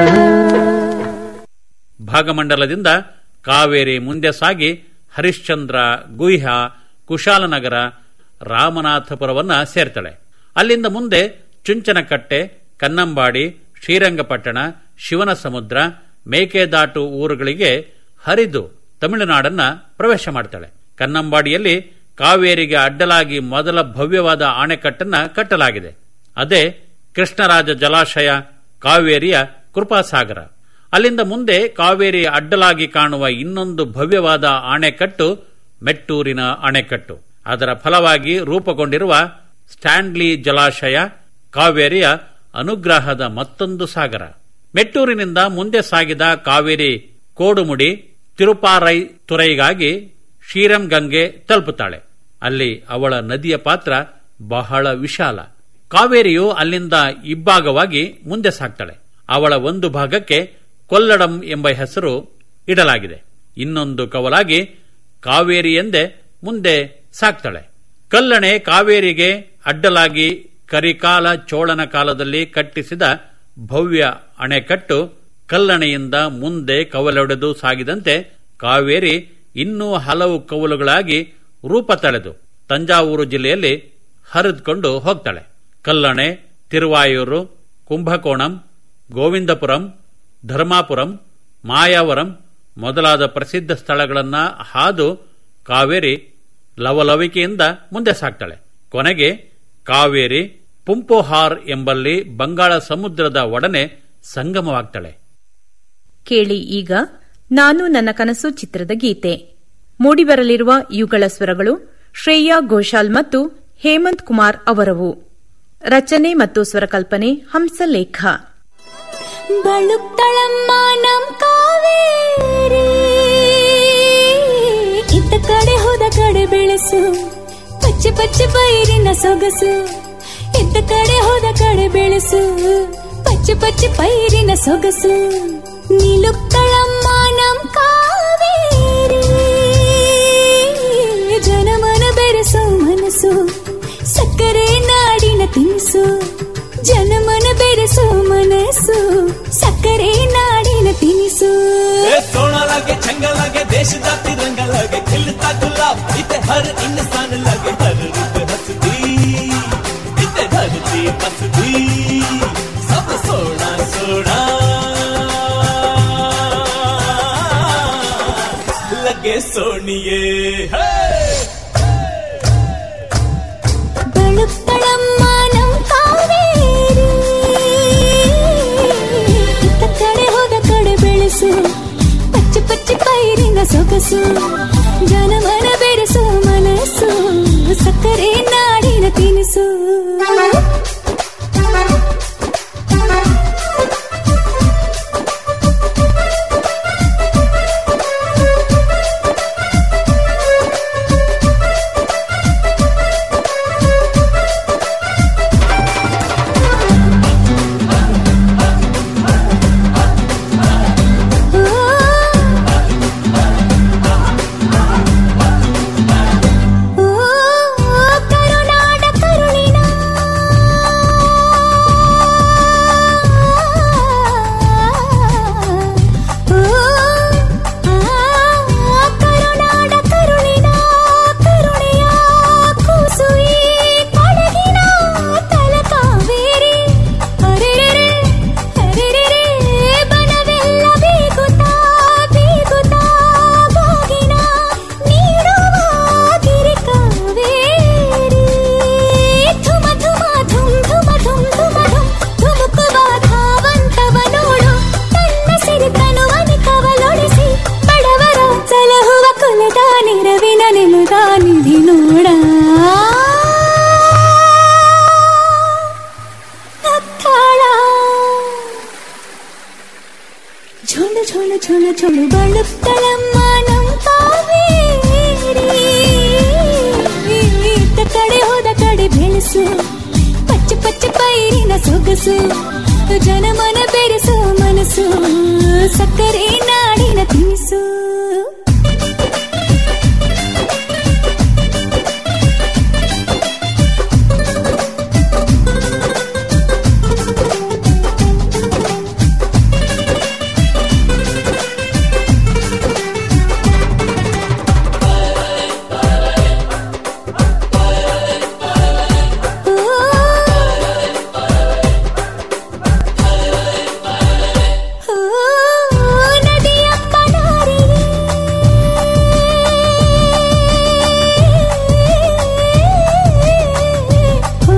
Speaker 14: ಭಾಗಮಂಡಲದಿಂದ ಕಾವೇರಿ ಮುಂದೆ ಸಾಗಿ ಹರಿಶ್ಚಂದ್ರ ಗುಹ್ಯ ಕುಶಾಲನಗರ ರಾಮನಾಥಪುರವನ್ನ ಸೇರ್ತಾಳೆ ಅಲ್ಲಿಂದ ಮುಂದೆ ಚುಂಚನಕಟ್ಟೆ ಕನ್ನಂಬಾಡಿ ಶ್ರೀರಂಗಪಟ್ಟಣ ಶಿವನ ಸಮುದ್ರ ಮೇಕೆದಾಟು ಊರುಗಳಿಗೆ ಹರಿದು ತಮಿಳುನಾಡನ್ನ ಪ್ರವೇಶ ಮಾಡ್ತಾಳೆ ಕನ್ನಂಬಾಡಿಯಲ್ಲಿ ಕಾವೇರಿಗೆ ಅಡ್ಡಲಾಗಿ ಮೊದಲ ಭವ್ಯವಾದ ಅಣೆಕಟ್ಟನ್ನ ಕಟ್ಟಲಾಗಿದೆ ಅದೇ ಕೃಷ್ಣರಾಜ ಜಲಾಶಯ ಕಾವೇರಿಯ ಕೃಪಾಸಾಗರ ಅಲ್ಲಿಂದ ಮುಂದೆ ಕಾವೇರಿ ಅಡ್ಡಲಾಗಿ ಕಾಣುವ ಇನ್ನೊಂದು ಭವ್ಯವಾದ ಅಣೆಕಟ್ಟು ಮೆಟ್ಟೂರಿನ ಅಣೆಕಟ್ಟು ಅದರ ಫಲವಾಗಿ ರೂಪುಗೊಂಡಿರುವ ಸ್ಟ್ಯಾನ್ಲಿ ಜಲಾಶಯ ಕಾವೇರಿಯ ಅನುಗ್ರಹದ ಮತ್ತೊಂದು ಸಾಗರ ಮೆಟ್ಟೂರಿನಿಂದ ಮುಂದೆ ಸಾಗಿದ ಕಾವೇರಿ ಕೋಡುಮುಡಿ ತಿರುಪಾರೈ ತುರೈಗಾಗಿ ಶ್ರೀರಂಗಂಗೆ ತಲುಪುತ್ತಾಳೆ ಅಲ್ಲಿ ಅವಳ ನದಿಯ ಪಾತ್ರ ಬಹಳ ವಿಶಾಲ ಕಾವೇರಿಯು ಅಲ್ಲಿಂದ ಇಬ್ಬಾಗವಾಗಿ ಮುಂದೆ ಸಾಗ್ತಾಳೆ ಅವಳ ಒಂದು ಭಾಗಕ್ಕೆ ಕೊಲ್ಲಡಂ ಎಂಬ ಹೆಸರು ಇಡಲಾಗಿದೆ ಇನ್ನೊಂದು ಕವಲಾಗಿ ಕಾವೇರಿ ಎಂದೇ ಮುಂದೆ ಸಾಕ್ತಾಳೆ ಕಲ್ಲಣೆ ಕಾವೇರಿಗೆ ಅಡ್ಡಲಾಗಿ ಕರಿಕಾಲ ಚೋಳನ ಕಾಲದಲ್ಲಿ ಕಟ್ಟಿಸಿದ ಭವ್ಯ ಅಣೆಕಟ್ಟು ಕಲ್ಲಣೆಯಿಂದ ಮುಂದೆ ಕವಲೊಡೆದು ಸಾಗಿದಂತೆ ಕಾವೇರಿ ಇನ್ನೂ ಹಲವು ಕವಲುಗಳಾಗಿ ರೂಪ ತಳೆದು ತಂಜಾವೂರು ಜಿಲ್ಲೆಯಲ್ಲಿ ಹರಿದುಕೊಂಡು ಹೋಗ್ತಾಳೆ ಕಲ್ಲಣೆ ತಿರುವಾಯೂರು ಕುಂಭಕೋಣಂ ಗೋವಿಂದಪುರಂ ಧರ್ಮಾಪುರಂ ಮಾಯಾವರಂ ಮೊದಲಾದ ಪ್ರಸಿದ್ಧ ಸ್ಥಳಗಳನ್ನ ಹಾದು ಕಾವೇರಿ ಲವಲವಿಕೆಯಿಂದ ಮುಂದೆ ಸಾಗ್ತಾಳೆ ಕೊನೆಗೆ ಕಾವೇರಿ ಪುಂಪೋಹಾರ್ ಎಂಬಲ್ಲಿ ಬಂಗಾಳ ಸಮುದ್ರದ ಒಡನೆ ಸಂಗಮವಾಗ್ತಾಳೆ
Speaker 18: ಕೇಳಿ ಈಗ ನಾನು ನನ್ನ ಕನಸು ಚಿತ್ರದ ಗೀತೆ ಮೂಡಿಬರಲಿರುವ ಇವುಗಳ ಸ್ವರಗಳು ಶ್ರೇಯಾ ಘೋಷಾಲ್ ಮತ್ತು ಹೇಮಂತ್ ಕುಮಾರ್ ಅವರವು ರಚನೆ ಮತ್ತು ಸ್ವರಕಲ್ಪನೆ ಹಂಸಲೇಖ
Speaker 16: ಬಳುತ್ತಳಮ್ಮ ನಮ್ ಕಾವೇರಿ ಇತ್ತ ಕಡೆ ಹೋದ ಕಡೆ ಬೆಳೆಸು ಪಚ್ಚೆ ಪಚ್ಚೆ ಪೈರಿನ ಸೊಗಸು ಇತ್ತ ಕಡೆ ಹೋದ ಕಡೆ ಬೆಳೆಸು ಪಚ್ಚೆ ಪಚ್ಚೆ ಪೈರಿನ ಸೊಗಸು ನಿಲುಕ್ತ
Speaker 19: ಭಾಗ್ಯ ಸೋಣಿಯೇ ಹೇ!
Speaker 16: ಬಳುತ್ತಳಮ್ಮ ನಮ್ ಕಾವೇರಿ ಇತ್ತ ಕಡೆ ಹೋದ ಕಡೆ ಬೆಳೆಸು ಪಚ್ಚಿ ಪಚ್ಚಿ ಪೈರಿನ ಸೊಗಸು ಜನಮನ ಬೆರೆಸು ಮನಸ್ಸು ಸಕ್ಕರೆ ನಾಡಿನ ತಿನಿಸು ಓ ಕರುನಾಡ ಕರುಳಿನ ಓ ಆ ಕರುನಾಡ ಕರುಳಿನ ಕರುಣೆಯ ಕೂಸು ಈ ಕೊಡಗಿನ ತಲಕಾವೇರಿ ಅರೆರೆರೆ ಅರೆರೆರೆ ಬನವೆಲ್ಲ ಬೀಗುತ್ತಾ ಬೀಗುತ್ತಾ ಬಾಗಿನ ನೀಡುವ ಗಿರಿ ಕಾವೇರಿ ಧುಮ ಧುಮ ಧುಮ್ ಧುಮ ಧುಮ್ ಧುಮ ಧುಮ್ ಧುಮುಕುವ ಧಾವಂತವ ನೋಡು ತನ್ನ ಸಿರಿತನುವನಿ ಕವಲೊಳಿಸಿ ಬಡವರ ಸಲಹುವ ಕುಲದ ನಿರವಿನ ನೆಲದ ನಿಧಿ ನೋಡ ಅತ್ತಾಳ ಝೋಳು ಝೋಳು ಝೋಳು ಝೋಳು ಬಳುತ್ತಳಮ್ಮ ನಮ್ ಕಾವೇರಿ ಇತ್ತ ಕಡೆ ಹೋದ ಕಡೆ ಬೆಳೆಸು ಪಚ್ಚ ಪಚ್ಚ ಪೈರಿನ ಸೊಗಸು ಜನಮನ ಬೆರೆಸು ಮನಸ್ಸು ಸಕ್ಕರೆ ನಾಡಿನ ತಿನಿಸು ಓ ನದಿಯಪ್ಪ ನಾರಿಗೆ ಓ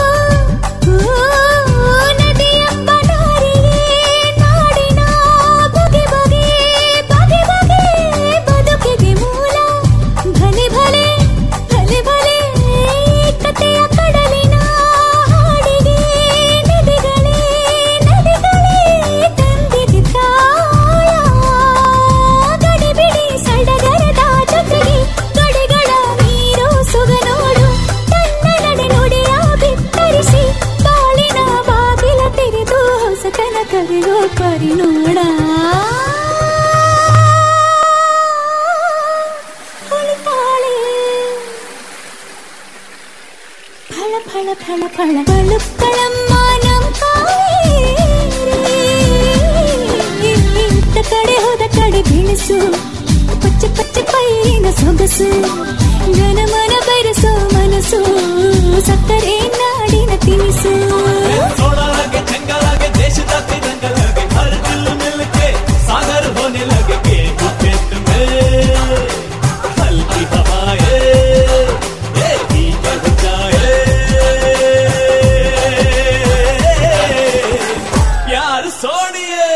Speaker 16: ನದಿಯಪ್ಪ ನಾರಿಗೆ ನಾಡಿನ ಬಗೆ ಬಗೆ ಬಗೆ ಬಗೆ ಬದುಕಿಗೆ ಮೂಲ ಭಲೆ ಭಲೆ ಭಲೆ ಭಲೆ ಕತೆಯ ಕಡಲಿನ ಹಾಡಿಗೆ ನದಿಗಳೇ ನದಿಗಳೇ ತಂದಿದೆ ತಾಳ ಗಡಿಬಿಡಿ ಸಡಗರದ ಜೊತೆಗೆ ಗಡಿಗಳ ನೀರು ಸುಗ ನೋಡು ತನ್ನ ನಡೆ ನುಡಿಯ ಬಿತ್ತರಿಸಿ ಬಾಳಿನ ಬಾಗಿಲ ತೆರೆದು ಹೊಸತನ ಕರೆಯೋ ಪರಿ ನೋಡ ಕುಳಿತಾಳೆ ಫಳ ಫಳ ಫಳ ಫಳ ಬಳುತ್ತಳಮ್ಮ ನಮ್ ಕಾವೇರಿ ಇತ್ತ ಕಡೆ ಹೋದ ಕಡೆ ಬೆಳೆಸು ಪಚ್ಚ ಪಚ್ಚ ಪೈರಿನ ಸೊಗಸು ಜನಮನ ಬೆರೆಸೋ ಮನಸ್ಸು ಸಕ್ಕರೆ ನಾಡಿನ ತಿನಿಸು
Speaker 19: सोड़ा जंगल आगे देश जाते जंगल आगे हर दिल मिल के सागर होने लगे गेहूं खेत में हल्की हवाएं ये भी बढ़ जाए प्यार सोनिए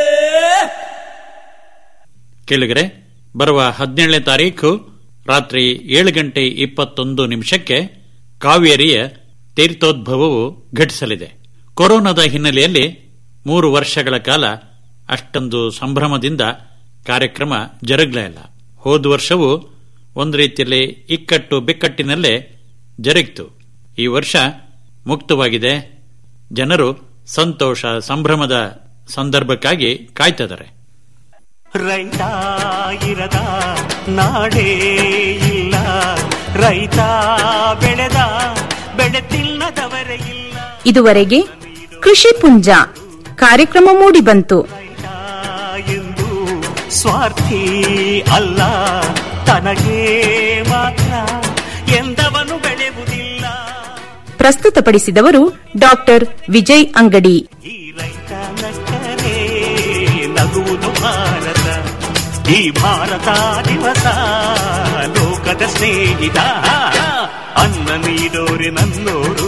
Speaker 14: ಕೇಳಿಗರೆ ಬರುವ ಹದಿನೇಳನೇ ತಾರೀಖು ರಾತ್ರಿ ಏಳು ಗಂಟೆ ಇಪ್ಪತ್ತೊಂದು ನಿಮಿಷಕ್ಕೆ ಕಾವೇರಿಯ ತೀರ್ಥೋದ್ಭವವು ಘಟಿಸಲಿದೆ ಕೊರೋನಾದ ಹಿನ್ನೆಲೆಯಲ್ಲಿ ಮೂರು ವರ್ಷಗಳ ಕಾಲ ಅಷ್ಟೊಂದು ಸಂಭ್ರಮದಿಂದ ಕಾರ್ಯಕ್ರಮ ಜರುಗಲೇ ಇಲ್ಲ ಹೋದ ವರ್ಷವೂ ಒಂದು ರೀತಿಯಲ್ಲಿ ಇಕ್ಕಟ್ಟು ಬಿಕ್ಕಟ್ಟಿನಲ್ಲೇ ಜರುಗಿತು ಈ ವರ್ಷ ಮುಕ್ತವಾಗಿದೆ ಜನರು ಸಂತೋಷ ಸಂಭ್ರಮದ ಸಂದರ್ಭಕ್ಕಾಗಿ ಕಾಯ್ತಿದ್ದಾರೆ
Speaker 20: ರೈತ ಇರದ ನಾಡೇ ಇಲ್ಲ ರೈತ ಬೆಳೆದ ಬೆಳೆ ತಿನ್ನದವರೇ ಇಲ್ಲ
Speaker 18: ಇದುವರೆಗೆ ಕೃಷಿ ಪುಂಜ ಕಾರ್ಯಕ್ರಮ ಮೂಡಿಬಂತು
Speaker 20: ಎಂದು ಸ್ವಾರ್ಥಿ ಅಲ್ಲ ತನಗೆ ಮಾತ್ರ ಎಂದವನು ಬೆಳೆಯುವುದಿಲ್ಲ
Speaker 18: ಪ್ರಸ್ತುತಪಡಿಸಿದವರು ಡಾಕ್ಟರ್ ವಿಜಯ್ ಅಂಗಡಿ
Speaker 20: ನಕ್ಕರೆ ನಗುವುದು ಭಾರತ ಈ ಭಾರತ ದಿವಸ ಲೋಕದ ಸ್ನೇಹಿತ ಅನ್ನ ನೀಡೋರೆ ನನ್ನೋರು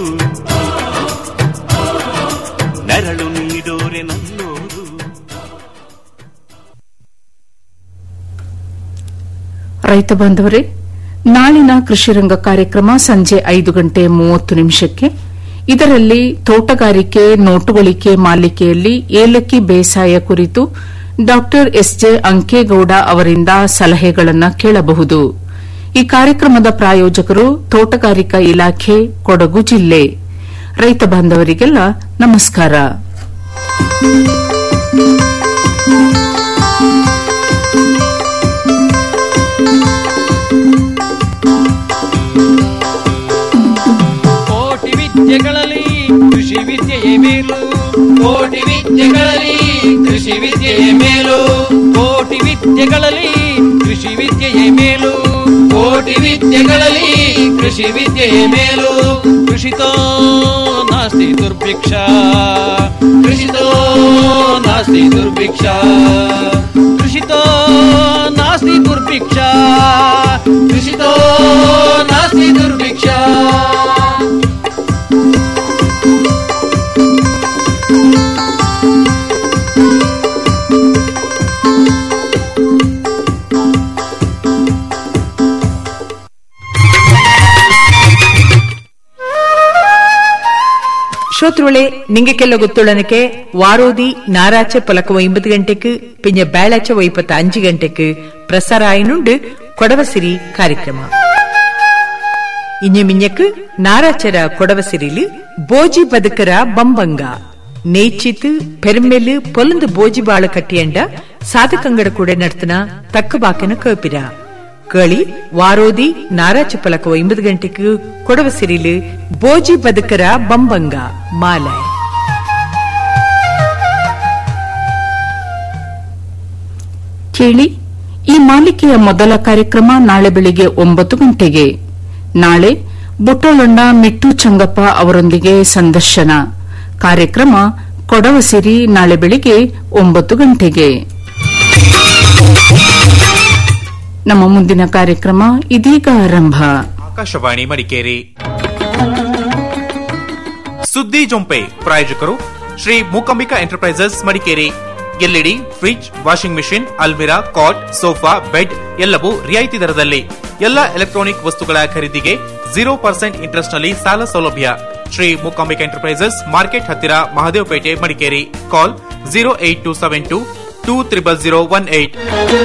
Speaker 20: ನೆರಳು ನೀಡೋರೆ ನನ್ನೋರು
Speaker 5: ರೈತ ಬಾಂಧವರೇ ನಾಳಿನ ಕೃಷಿರಂಗ ಕಾರ್ಯಕ್ರಮ ಸಂಜೆ ಐದು ಗಂಟೆ ಮೂವತ್ತು ನಿಮಿಷಕ್ಕೆ ಇದರಲ್ಲಿ ತೋಟಗಾರಿಕೆ ನೋಟುಗಳಿಕೆ ಮಾಲಿಕೆಯಲ್ಲಿ ಏಲಕ್ಕಿ ಬೇಸಾಯ ಕುರಿತು ಡಾ ಎಸ್ಜೆ ಅಂಕೇಗೌಡ ಅವರಿಂದ ಸಲಹೆಗಳನ್ನು ಕೇಳಬಹುದು ಈ ಕಾರ್ಯಕ್ರಮದ ಪ್ರಾಯೋಜಕರು ತೋಟಗಾರಿಕಾ ಇಲಾಖೆ ಕೊಡಗು ಜಿಲ್ಲೆ ರೈತ ಬಾಂಧವರಿಗೆಲ್ಲ ನಮಸ್ಕಾರ
Speaker 19: ಕೋಟಿ ವಿದ್ಯೆಗಳಲ್ಲಿ ಕೃಷಿ ವಿದ್ಯೆಯೇ ಮೇಲು ಕೋಟಿ ವಿದ್ಯೆಗಳಲ್ಲಿ ಕೃಷಿ ವಿದ್ಯೆಯೇ ಮೇಲು ಕೋಟಿ ವಿದ್ಯೆಗಳಲ್ಲಿ ಕೃಷಿ ವಿದ್ಯೆಯೇ ಮೇಲು ಕೋಟಿ ವಿದ್ಯೆಗಳಲ್ಲಿ ಕೃಷಿ ವಿದ್ಯೆಯೇ ಮೇಲು ಕೃಷಿತೋ ನಾಸ್ತಿ ದುರ್ಭಿಕ್ಷ ಕೃಷಿತೋ ನಾಸ್ತಿ ದುರ್ಭಿಕ್ಷ ಕೃಷಿತೋ ನಾಸ್ತಿ ದುರ್ಭಿಕ್ಷ ಕೃಷಿತೋ ನಾಸ್ತಿ ದುರ್ಭಿಕ್ಷ
Speaker 11: ಶ್ರೋತೃളെ നിങ്ങൾക്കെല്ലാം ഗൊത്തുള്ളനക്ക് വാരോതി ഞായറാഴ്ച പുലക്കം ഒമ്പത് ഗಂಟೆക്ക് പിന്നെ വ്യാഴാഴ്ച വൈപ്പത്ത് അഞ്ച് ഗಂಟೆക്ക് പ്രസാരായനുണ്ട് കൊടവസിരി കാര്യക്രಮ ഇഞ്ഞ മിഞ്ഞക്ക് നാരാച്ചര കൊടവസിരില് ബോജി ബതുക്കര ബമ്പಂಗ ನೇಚಿತ್ ಪೆರ್ಮೆಲ್ ಪೊಲಂದು ಬೋಜಿಬಾಳ ಕಟ್ಟಿಯಂಡ ಸಾಧಕಂಗಡ ಕೂಡ ನಡ್ತನ ತಕ್ಕ ಬಾಕಿನ ಕೇಪಿರ ಕೇಳಿ ವಾರೋದಿ ನಾರಾಚ ಪಲಕ ಒಂಬತ್ತು ಗಂಟೆಗೆ ಕೊಡವ ಸಿರಿಲು ಬೋಜಿ ಬದುಕರ ಬಂಬಂಗ ಮಾಲಾಯ್
Speaker 5: ಕೇಳಿ ಈ ಮಾಲಿಕೆಯ ಮೊದಲ ಕಾರ್ಯಕ್ರಮ ನಾಳೆ ಬೆಳಿಗ್ಗೆ ಒಂಬತ್ತು ಗಂಟೆಗೆ ನಾಳೆ ಬುಟ್ಟಲೊಂಡ ಮಿಟ್ಟು ಚಂಗಪ್ಪ ಅವರೊಂದಿಗೆ ಸಂದರ್ಶನ ಕಾರ್ಯಕ್ರಮ ಕೊಡವಸಿರಿ ನಾಳೆ ಬೆಳಿಗ್ಗೆ ಒಂಬತ್ತು ಗಂಟೆಗೆ ನಮ್ಮ ಮುಂದಿನ ಕಾರ್ಯಕ್ರಮ ಇದೀಗ ಆರಂಭ
Speaker 21: ಆಕಾಶವಾಣಿ ಮಡಿಕೇರಿ ಸುದ್ದಿ ಜೊಂಪೆ ಪ್ರಾಯೋಜಕರು Shri Mookambika enterprises Madikeri LED fridge washing machine ಅಲ್ಮಿರಾ ಕಾಟ್ ಸೋಫಾ ಬೆಡ್ ಎಲ್ಲವೂ ರಿಯಾಯಿತಿ ದರದಲ್ಲಿ ಎಲ್ಲ ಎಲೆಕ್ಟ್ರಾನಿಕ್ ವಸ್ತುಗಳ ಖರೀದಿಗೆ ಜೀರೋ ಪರ್ಸೆಂಟ್ ಇಂಟ್ರೆಸ್ಟ್ ನಲ್ಲಿ ಸಾಲ ಸೌಲಭ್ಯ ಶ್ರೀ ಮೂಕಾಂಬಿಕಾ ಎಂಟರ್ಪ್ರೈಸಸ್ ಮಾರ್ಕೆಟ್ ಹತ್ತಿರ Mahadevapete Madikeri call zero eight two seven two two triple zero one eight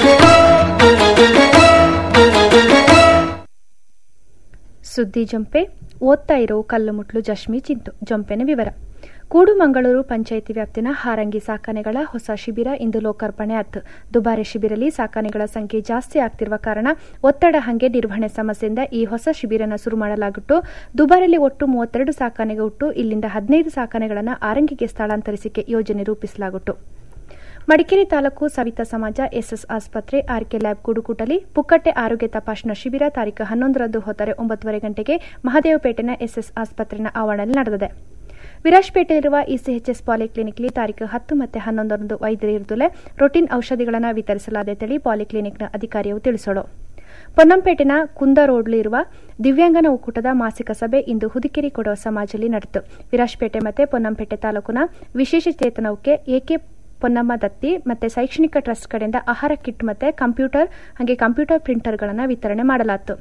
Speaker 22: ಸುದ್ದಿ ಜಂಪೆ ಓದ್ತಾ ಇರೋ ಕಲ್ಲುಮುಟ್ಲು ಜಶ್ಮಿ ಚಿಂತು ಜಂಪೆನ ವಿವರ ಕೂಡುಮಂಗಳೂರು ಪಂಚಾಯಿತಿ ವ್ಯಾಪ್ತಿನ ಹಾರಂಗಿ ಸಾಕಾನೆಗಳ ಹೊಸ ಶಿಬಿರ ಇಂದು ಲೋಕಾರ್ಪಣೆ ಆಯ್ತು ದುಬಾರಿ ಶಿಬಿರಲ್ಲಿ ಸಾಕಾನೆಗಳ ಸಂಖ್ಯೆ ಜಾಸ್ತಿ ಆಗ್ತಿರುವ ಕಾರಣ ಒತ್ತಡ ಹಂಗೆ ನಿರ್ವಹಣೆ ಸಮಸ್ಯೆಯಿಂದ ಈ ಹೊಸ ಶಿಬಿರನ ಶುರು ಮಾಡಲಾಗಿತ್ತು ದುಬಾರಿಯಲ್ಲಿ ಒಟ್ಟು ಮೂವತ್ತೆರಡು ಸಾಕಾನೆಗೆ ಹುಟ್ಟು ಇಲ್ಲಿಂದ ಹದಿನೈದು ಸಾಕಾನೆಗಳನ್ನು ಆರಂಗಿಗೆ ಸ್ಥಳಾಂತರಿಸಿಕೆ ಯೋಜನೆ ರೂಪಿಸಲಾಗಿತ್ತು ಮಡಿಕೇರಿ ತಾಲೂಕು ಸವಿತಾ ಸಮಾಜ ಎಸ್ಎಸ್ ಆಸ್ಪತ್ರೆ ಆರ್ಕೆ ಲ್ಯಾಬ್ ಕುಡುಕುಟಲಿ ಪುಕ್ಕಟ್ಟೆ ಆರೋಗ್ಯ ತಪಾಸಣಾ ಶಿಬಿರ ತಾರೀಕು ಹನ್ನೊಂದರಂದು ಹೊತ್ತರೆ ಒಂಬತ್ತುವರೆ ಗಂಟೆಗೆ ಮಹದೇವಪೇಟೆನ ಎಸ್ಎಸ್ ಆಸ್ಪತ್ರೆನ ಆವರಣದಲ್ಲಿ ನಡೆದಿದೆ ವಿರಾಜ್ಪೇಟೆಯಲ್ಲಿರುವ ಇಸಿಎಚ್ಎಸ್ ಪಾಲಿಕ್ಲಿನಿಕ್ಲಿ ತಾರೀಕು ಹತ್ತು ಮತ್ತು ಹನ್ನೊಂದರಂದು ವೈದ್ಯರು ಇರುತ್ತಲೇ ರೊಟೀನ್ ಔಷಧಿಗಳನ್ನು ವಿತರಿಸಲಾದೆ ತಳಿ ಪಾಲಿಕ್ಲಿನಿಕ್ನ ಅಧಿಕಾರಿಯು ತಿಳಿಸೋಳು ಪೊನ್ನಂಪೇಟೆನ ಕುಂದ ರೋಡ್ಲಿರುವ ದಿವ್ಯಾಂಗನ ಒಕ್ಕೂಟದ ಮಾಸಿಕ ಸಭೆ ಇಂದು ಹುದುಕೇರಿ ಕೊಡುವ ಸಮಾಜದಲ್ಲಿ ನಡೆಯಿತು ವಿರಾಜ್ಪೇಟೆ ಮತ್ತು ಪೊನ್ನಂಪೇಟೆ ತಾಲೂಕಿನ ವಿಶೇಷ ಚೇತನಕ್ಕೆ ಎಕೆ ಪೊನ್ನಮ್ಮ ದತ್ತಿ ಮತ್ತೆ ಶೈಕ್ಷಣಿಕ ಟ್ರಸ್ಟ್ ಕಡೆಯಿಂದ ಆಹಾರ ಕಿಟ್ ಮತ್ತೆ ಕಂಪ್ಯೂಟರ್ ಹಾಗೆ ಕಂಪ್ಯೂಟರ್ ಪ್ರಿಂಟರ್ಗಳನ್ನು ವಿತರಣೆ ಮಾಡಲಾಯಿತು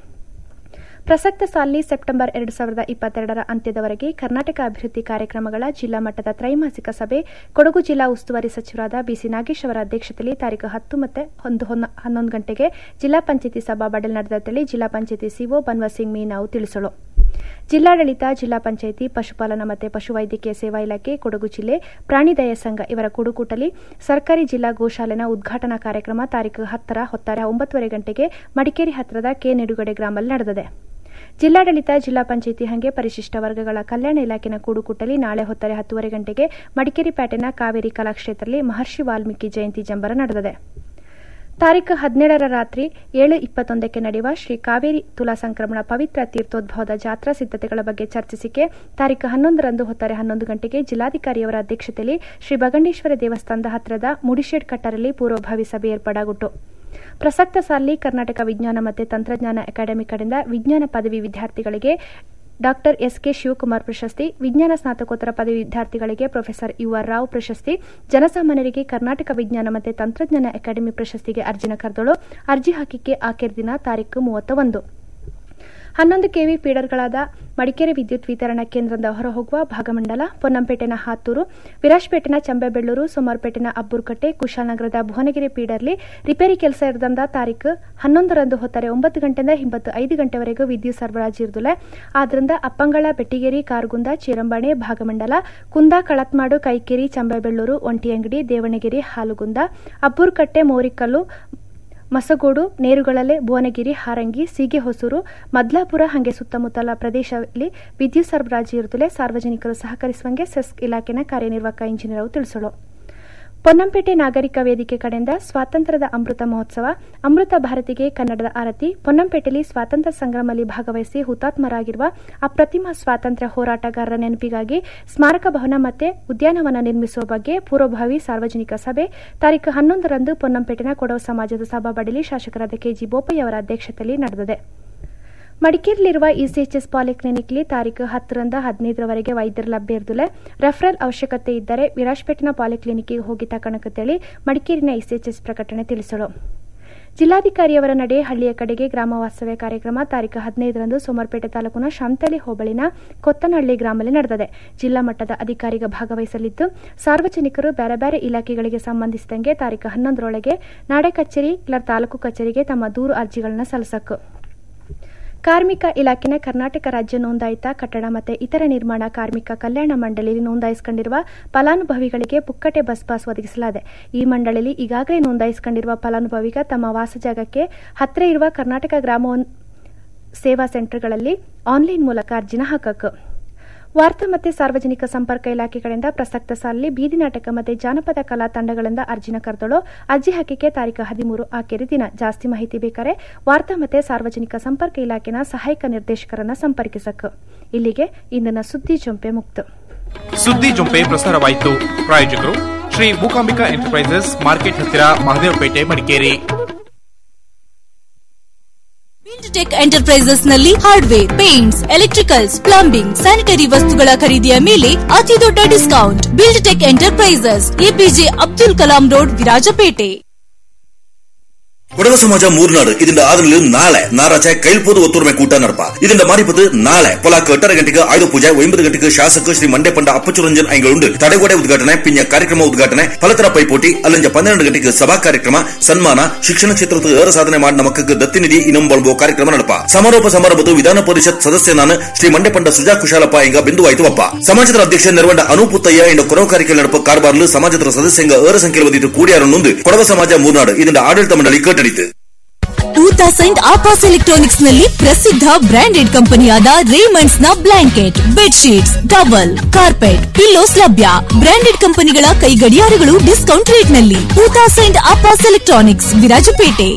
Speaker 22: ಪ್ರಸಕ್ತ ಸಾಲಿನ ಸೆಪ್ಟೆಂಬರ್ ಎರಡು ಸಾವಿರದ ಇಪ್ಪತ್ತೆರಡರ ಅಂತ್ಯದವರೆಗೆ ಕರ್ನಾಟಕ ಅಭಿವೃದ್ಧಿ ಕಾರ್ಯಕ್ರಮಗಳ ಜಿಲ್ಲಾ ಮಟ್ಟದ ತ್ರೈಮಾಸಿಕ ಸಭೆ ಕೊಡಗು ಜಿಲ್ಲಾ ಉಸ್ತುವಾರಿ ಸಚಿವರಾದ ಬಿಸಿ ನಾಗೇಶ್ ಅವರ ಅಧ್ಯಕ್ಷತೆಯಲ್ಲಿ ತಾರೀಕು ಹತ್ತು ಮತ್ತು ಒಂದು ಹನ್ನೊಂದು ಗಂಟೆಗೆ ಜಿಲ್ಲಾ ಪಂಚಾಯತಿ ಸಭಾಬಡಲ್ ನಡೆದಲ್ಲಿ ಜಿಲ್ಲಾ ಪಂಚಾಯತಿ ಸಿಒ ಬನ್ವರ್ ಸಿಂಗ್ ಮೀನಾವು ತಿಳಿಸಲು ಜಿಲ್ಲಾಡಳಿತ ಜಿಲ್ಲಾ ಪಂಚಾಯಿತಿ ಪಶುಪಾಲನಾ ಮತ್ತು ಪಶುವೈದ್ಯಕೀಯ ಸೇವಾ ಇಲಾಖೆ ಕೊಡಗು ಜಿಲ್ಲೆ ಪ್ರಾಣಿದಯ ಸಂಘ ಇವರ ಕುಡುಕೂಟಲಿ ಸರ್ಕಾರಿ ಜಿಲ್ಲಾ ಗೋಶಾಲೆನ ಉದ್ಘಾಟನಾ ಕಾರ್ಯಕ್ರಮ ತಾರೀಕು ಹತ್ತರ ಹೊತ್ತಾರೆ ಒಂಬತ್ತುವರೆ ಗಂಟೆಗೆ ಮಡಿಕೇರಿ ಹತ್ತಿರದ ಕೆ ನಿಡುಗಡೆ ಗ್ರಾಮದಲ್ಲಿ ನಡೆದಿದೆ ಜಿಲ್ಲಾಡಳಿತ ಜಿಲ್ಲಾ ಪಂಚಾಯಿತಿ ಹಂಗೆ ಪರಿಶಿಷ್ಟ ವರ್ಗಗಳ ಕಲ್ಯಾಣ ಇಲಾಖೆನ ಕೂಡುಕುಟ್ಟಲಿ ನಾಳೆ ಹೊತ್ತರೆ ಹತ್ತುವರೆ ಗಂಟೆಗೆ ಮಡಿಕೇರಿ ಪ್ಯಾಟೆನ ಕಾವೇರಿ ಕಲಾಕ್ಷೇತ್ರದಲ್ಲಿ ಮಹರ್ಷಿ ವಾಲ್ಮೀಕಿ ಜಯಂತಿ ಜಂಬರ ನಡೆದಿದೆ ತಾರೀಕು ಹದಿನೇಳರ ರಾತ್ರಿ ಏಳು ಇಪ್ಪತ್ತೊಂದಕ್ಕೆ ನಡೆಯುವ ಶ್ರೀ ಕಾವೇರಿ ತುಲಾ ಸಂಕ್ರಮಣ ಪವಿತ್ರ ತೀರ್ಥೋದ್ಭವದ ಜಾತ್ರಾ ಸಿದ್ಧತೆಗಳ ಬಗ್ಗೆ ಚರ್ಚಿಸಿಕೆ ತಾರೀಕು ಹನ್ನೊಂದರಂದು ಹೊತ್ತಾರೆ ಹನ್ನೊಂದು ಗಂಟೆಗೆ ಜಿಲ್ಲಾಧಿಕಾರಿಯವರ ಅಧ್ಯಕ್ಷತೆಯಲ್ಲಿ ಶ್ರೀ ಬಗಂಡೇಶ್ವರ ದೇವಸ್ಥಾನದ ಹತ್ತಿರದ ಮುಡಿಶೇಡ್ ಕಟ್ಟರಲ್ಲಿ ಪೂರ್ವಭಾವಿ ಸಭೆ ಏರ್ಪಾಡಾಗುಟ್ಟು ಪ್ರಸಕ್ತ ಸಾಲಿ ಕರ್ನಾಟಕ ವಿಜ್ಞಾನ ಮತ್ತು ತಂತ್ರಜ್ಞಾನ ಅಕಾಡೆಮಿ ಕಡೆಯಿಂದ ವಿಜ್ಞಾನ ಪದವಿ ವಿದ್ಯಾರ್ಥಿಗಳಿಗೆ ಡಾಕ್ಟರ್ ಎಸ್ ಕೆ ಶಿವಕುಮಾರ್ ಪ್ರಶಸ್ತಿ ವಿಜ್ಞಾನ ಸ್ನಾತಕೋತ್ತರ ಪದವಿ ವಿದ್ಯಾರ್ಥಿಗಳಿಗೆ ಪ್ರೊಫೆಸರ್ ಯು ಆರ್ ರಾವ್ ಪ್ರಶಸ್ತಿ ಜನಸಾಮಾನ್ಯರಿಗೆ ಕರ್ನಾಟಕ ವಿಜ್ಞಾನ ಮತ್ತು ತಂತ್ರಜ್ಞಾನ ಅಕಾಡೆಮಿ ಪ್ರಶಸ್ತಿಗೆ ಅರ್ಜಿನ ಕರೆದಳು ಅರ್ಜಿ ಹಾಕಿಕೆ ಆಖರಿ ದಿನ ತಾರೀಕು ಮೂವತ್ತ ಒಂದು ಹನ್ನೊಂದು ಕೆವಿ ಫೀಡರ್ಗಳಾದ ಮಡಿಕೇರಿ ವಿದ್ಯುತ್ ವಿತರಣಾ ಕೇಂದ್ರದಿಂದ ಹೊರಹೋಗುವ ಭಾಗಮಂಡಲ ಪೊನ್ನಂಪೇಟೆನ ಹಾತೂರು ವಿರಾಜ್ಪೇಟೆನ ಚಂಬೆಬೆಳ್ಳೂರು ಸೋಮಾರ್ಪೇಟೆನ ಅಬ್ಬೂರ್ಕಟ್ಟೆ ಕುಶಾಲನಗರದ ಭುವನಗಿರಿ ಫೀಡರ್ಲಿ ರಿಪೇರಿ ಕೆಲಸ ಇರದಂದ ತಾರೀಕು ಹನ್ನೊಂದರಂದು ಹೊತ್ತಾರೆ ಒಂಬತ್ತು ಗಂಟೆಯಿಂದ ಹಿಂಬತ್ತು ಐದು ಗಂಟೆವರೆಗೂ ವಿದ್ಯುತ್ ಸರಬರಾಜು ಇರುದಿಲ್ಲ ಆದ್ರಿಂದ ಅಪ್ಪಂಗಳ ಬೆಟ್ಟಿಗೇರಿ ಕಾರಗುಂದ ಚೀರಂಬಾಣೆ ಭಾಗಮಂಡಲ ಕುಂದ ಕಳತ್ಮಾಡು ಕೈಕೇರಿ ಚಂಬೆಬೆಳ್ಳೂರು ಒಂಟಿಯಂಗಡಿ ದೇವಣಗೆರೆ ಹಾಲುಗುಂದ ಅಬ್ಬೂರ್ಕಟ್ಟೆ ಮೋರಿಕಲ್ಲು ಮಸಗೋಡು ನೇರುಗಳಲೆ ಭುವನಗಿರಿ ಹಾರಂಗಿ ಸೀಗೆಹೊಸೂರು ಮದ್ಲಾಪುರ ಹಾಗೆ ಸುತ್ತಮುತ್ತಲ ಪ್ರದೇಶದಲ್ಲಿ ವಿದ್ಯುತ್ ಸರಬರಾಜು ಇರುತ್ತಲೇ ಸಾರ್ವಜನಿಕರು ಸಹಕರಿಸುವಂಗೆ ಸೆಸ್ಕ್ ಇಲಾಖೆನ ಕಾರ್ಯನಿರ್ವಾಹಕ ಇಂಜಿನಿಯರ್ ತಿಳಿಸಲು ಪೊನ್ನಂಪೇಟೆ ನಾಗರಿಕ ವೇದಿಕೆ ಕಡೆಯಿಂದ ಸ್ವಾತಂತ್ರ್ಯದ ಅಮೃತ ಮಹೋತ್ಸವ ಅಮೃತ ಭಾರತಿಗೆ ಕನ್ನಡದ ಆರತಿ ಪೊನ್ನಂಪೇಟೆಯಲ್ಲಿ ಸ್ವಾತಂತ್ರ್ಯ ಸಂಗ್ರಾಮದಲ್ಲಿ ಭಾಗವಹಿಸಿ ಹುತಾತ್ಮರಾಗಿರುವ ಅಪ್ರತಿಮ ಸ್ವಾತಂತ್ರ್ಯ ಹೋರಾಟಗಾರರ ನೆನಪಿಗಾಗಿ ಸ್ಮಾರಕ ಭವನ ಮತ್ತೆ ಉದ್ಯಾನವನ ನಿರ್ಮಿಸುವ ಬಗ್ಗೆ ಪೂರ್ವಭಾವಿ ಸಾರ್ವಜನಿಕ ಸಭೆ ತಾರೀಕು ಹನ್ನೊಂದರಂದು ಪೊನ್ನಂಪೇಟೆನ ಕೊಡವ ಸಮಾಜದ ಸಭಾಬಡಲಿ ಶಾಸಕರಾದ ಕೆಜಿ ಬೋಪಯ್ಯ ಅವರ ಅಧ್ಯಕ್ಷತೆಯಲ್ಲಿ ನಡೆದಿದೆ ಮಡಿಕೇರಿಯಲ್ಲಿರುವ ಇಸಿಎಚ್ಎಸ್ ಪಾಲಿಕ್ಲಿನಿಕ್ಲಿ ತಾರೀಕು ಹತ್ತರಿಂದ ಹದಿನೈದರವರೆಗೆ ವೈದ್ಯರ ಲಭ್ಯ ಇರುದಿಲ್ಲ ರೆಫರಲ್ ಅವಶ್ಯಕತೆ ಇದ್ದರೆ ವಿರಾಜ್ಪೇಟೆನ ಪಾಲಿಕ್ಲಿನಿಕ್ಗೆ ಹೋಗಿ ತಕಣಕತ್ತೇಳಿ ಮಡಿಕೇರಿನ ಇಸಿಎಚ್ಎಸ್ ಪ್ರಕಟಣೆ ತಿಳಿಸಲು ಜಿಲ್ಲಾಧಿಕಾರಿಯವರ ನಡೆ ಹಳ್ಳಿಯ ಕಡೆಗೆ ಗ್ರಾಮ ವಾಸ್ತವ್ಯ ಕಾರ್ಯಕ್ರಮ ತಾರೀಕು ಹದಿನೈದರಂದು ಸೋಮರ್ಪೇಟೆ ತಾಲೂಕಿನ ಶಾಂತಲಿ ಹೋಬಳಿನ ಕೊತ್ತನಹಳ್ಳಿ ಗ್ರಾಮದಲ್ಲಿ ನಡೆದಿದೆ ಜಿಲ್ಲಾ ಮಟ್ಟದ ಅಧಿಕಾರಿಗ ಭಾಗವಹಿಸಲಿದ್ದು ಸಾರ್ವಜನಿಕರು ಬೇರೆ ಬೇರೆ ಇಲಾಖೆಗಳಿಗೆ ಸಂಬಂಧಿಸಿದಂಗೆ ತಾರೀಕು ಹನ್ನೊಂದರೊಳಗೆ ನಾಡೆ ಕಚೇರಿ ಇಲ್ಲ ತಾಲೂಕು ಕಚೇರಿಗೆ ತಮ್ಮ ದೂರು ಅರ್ಜಿಗಳನ್ನು ಸಲ್ಲಿಸಬೇಕು ಕಾರ್ಮಿಕ ಇಲಾಖೆನ ಕರ್ನಾಟಕ ರಾಜ್ಯ ನೋಂದಾಯಿತ ಕಟ್ಟಡ ಮತ್ತು ಇತರ ನಿರ್ಮಾಣ ಕಾರ್ಮಿಕ ಕಲ್ಯಾಣ ಮಂಡಳಿಯಲ್ಲಿ ನೋಂದಾಯಿಸಿಕೊಂಡಿರುವ ಫಲಾನುಭವಿಗಳಿಗೆ ಪುಕ್ಕಟೆ ಬಸ್ ಪಾಸ್ ಒದಗಿಸಲಾಗಿದೆ ಈ ಮಂಡಳಿಯಲ್ಲಿ ಈಗಾಗಲೇ ನೋಂದಾಯಿಸಿಕೊಂಡಿರುವ ಫಲಾನುಭವಿಗ ತಮ್ಮ ವಾಸಜಾಗಕ್ಕೆ ಹತ್ತಿರ ಇರುವ ಕರ್ನಾಟಕ ಗ್ರಾಮ ಸೇವಾ ಸೆಂಟರ್ಗಳಲ್ಲಿ ಆನ್ಲೈನ್ ಮೂಲಕ ಅರ್ಜಿನ ಹಾಕಬೇಕು ವಾರ್ತಾ ಮತ್ತು ಸಾರ್ವಜನಿಕ ಸಂಪರ್ಕ ಇಲಾಖೆ ಕಡೆಯಿಂದ ಪ್ರಸಕ್ತ ಸಾಲಿನಲ್ಲಿ ಬೀದಿ ನಾಟಕ ಮತ್ತು ಜಾನಪದ ಕಲಾ ತಂಡಗಳಿಂದ ಅರ್ಜಿನ ಕರೆದಳು ಅರ್ಜಿ ಹಾಕಿಕೆ ತಾರೀಕು ಹದಿಮೂರು ಆಕೆರೆ ದಿನ ಜಾಸ್ತಿ ಮಾಹಿತಿ ಬೇಕಾರೆ ವಾರ್ತಾ ಮತ್ತು ಸಾರ್ವಜನಿಕ ಸಂಪರ್ಕ ಇಲಾಖೆನ ಸಹಾಯಕ ನಿರ್ದೇಶಕರನ್ನ ಸಂಪರ್ಕಿಸಬೇಕು ಇಲ್ಲಿಗೆ ಇಂದಿನ ಸುದ್ದಿ ಜೊಂಪೆ ಮುಕ್ತ
Speaker 21: ಸುದ್ದಿ ಜೊಂಪೆ ಪ್ರಸಾರವಾಯಿತು ಪ್ರಾಯೋಜಕರು ಶ್ರೀ ಮೂಕಾಂಬಿಕಾ ಎಂಟರ್ಪ್ರೈಸಸ್ ಮಾರ್ಕೆಟ್ ಹತ್ತಿರ ಮಹದೇವಪೇಟೆ ಮಡಿಕೇರಿ
Speaker 1: ಟೆಕ್ ಎಂಟರ್ಪ್ರೈಸಸ್ ನಲ್ಲಿ hardware paints electricals plumbing sanitary ವಸ್ತುಗಳ ಖರೀದಿಯ ಮೇಲೆ ಅತಿ ದೊಡ್ಡ discount build tech enterprises APJ Abdul Kalam road Virajpet
Speaker 4: Kodava Samaja Moornadu ಇದರಿಂದ ಆದ್ರಲ್ಲಿ ನಾಳೆ ನಾರಾಜ ಕೈಲ್ಪೋದು ಒತ್ತುರ್ಮೆ ಕೂಟ ನಡಪ ಇದರಿಂದ ಮಾರಿಪದು ನಾಳೆ ಪೊಲಾಕ್ ಎಟ್ಟರ ಗಂಟೆಗೆ ಆಯುಧ ಪೂಜೆ ಒಂಬತ್ತು ಗಂಟೆಗೆ ಶಾಸಕ ಶ್ರೀ ಮಂಡೆ ಪಂಡ ಅಪ್ಪಚುರಂಜನ್ ಐಂಗಳುಂಡು ತಡೆಗೋಡೆ ಉದ್ಘಾಟನೆ ಪಿಂಜ ಕಾರ್ಯಕ್ರಮ ಉದ್ಘಾಟನೆ ಫಲತರ ಪೈಪೋಟಿ ಅಲ್ಲಂಜ ಪನ್ನೆರಡು ಗಂಟೆಗೆ ಸಭಾ ಕಾರ್ಯಕ್ರಮ ಸನ್ಮಾನ ಶಿಕ್ಷಣ ಕ್ಷೇತ್ರದ ಏರ ಸಾಧನೆ ಮಾಡಿದ ಮಕ್ಕಳಿಗೆ ದತ್ತಿ ನಿಧಿ ಇನ್ನೊಂಬ ಕಾರ್ಯಕ್ರಮ ನಡಪ ಸಮಾರೋಪ ಸಮಾರಂಭದ ವಿಧಾನ ಪರಿಷತ್ ಸದಸ್ಯ ನಾನು ಶ್ರೀ ಮಂಡೆ ಪಂಡ ಸುಜಾ ಕುಶಾಲಪ್ಪ ಇಂಗ ಬಿಂದುವಾಯ್ತು ಸಮಾಜದ ಅಧ್ಯಕ್ಷ ನೆರವಂಡ ಅನುಪುತ್ತಯ್ಯ ಇಂಡ ಕೊರವ ಕಾರ್ಯಕ್ರಮ ನಡಪ ಕಾರ್ಬಾರ್ಲು ಸಮಾಜದ ಸದಸ್ಯಂಗ ಏರ ಸಂಖ್ಯೆ ಬಂದಿದ್ದು ಕೂಡಿಯಾರನ್ನೊಂದು ಕೊಡವ ಸಮಾಜ ಮೂರ್ನಾಡು ಇದರಿಂದ ಆಡಳಿತ ಮಂಡಳಿ ಕಟ್ಟಡಿತು
Speaker 1: ಟೂ ತೌಸಂಡ್ ಆಪಾಸ್ ಎಲೆಕ್ಟ್ರಾನಿಕ್ಸ್ ನಲ್ಲಿ ಪ್ರಸಿದ್ಧ ಬ್ರಾಂಡೆಡ್ ಕಂಪನಿಯಾದ ರೇಮಂಡ್ಸ್ ನ blanket bedsheets towel carpet pillows ಲಭ್ಯ ಬ್ರಾಂಡೆಡ್ ಕಂಪನಿಗಳ ಕೈ ಗಡಿಯಾರಗಳು ಡಿಸ್ಕೌಂಟ್ ರೇಟ್ ನಲ್ಲಿ two thousand Apas electronics Virajpet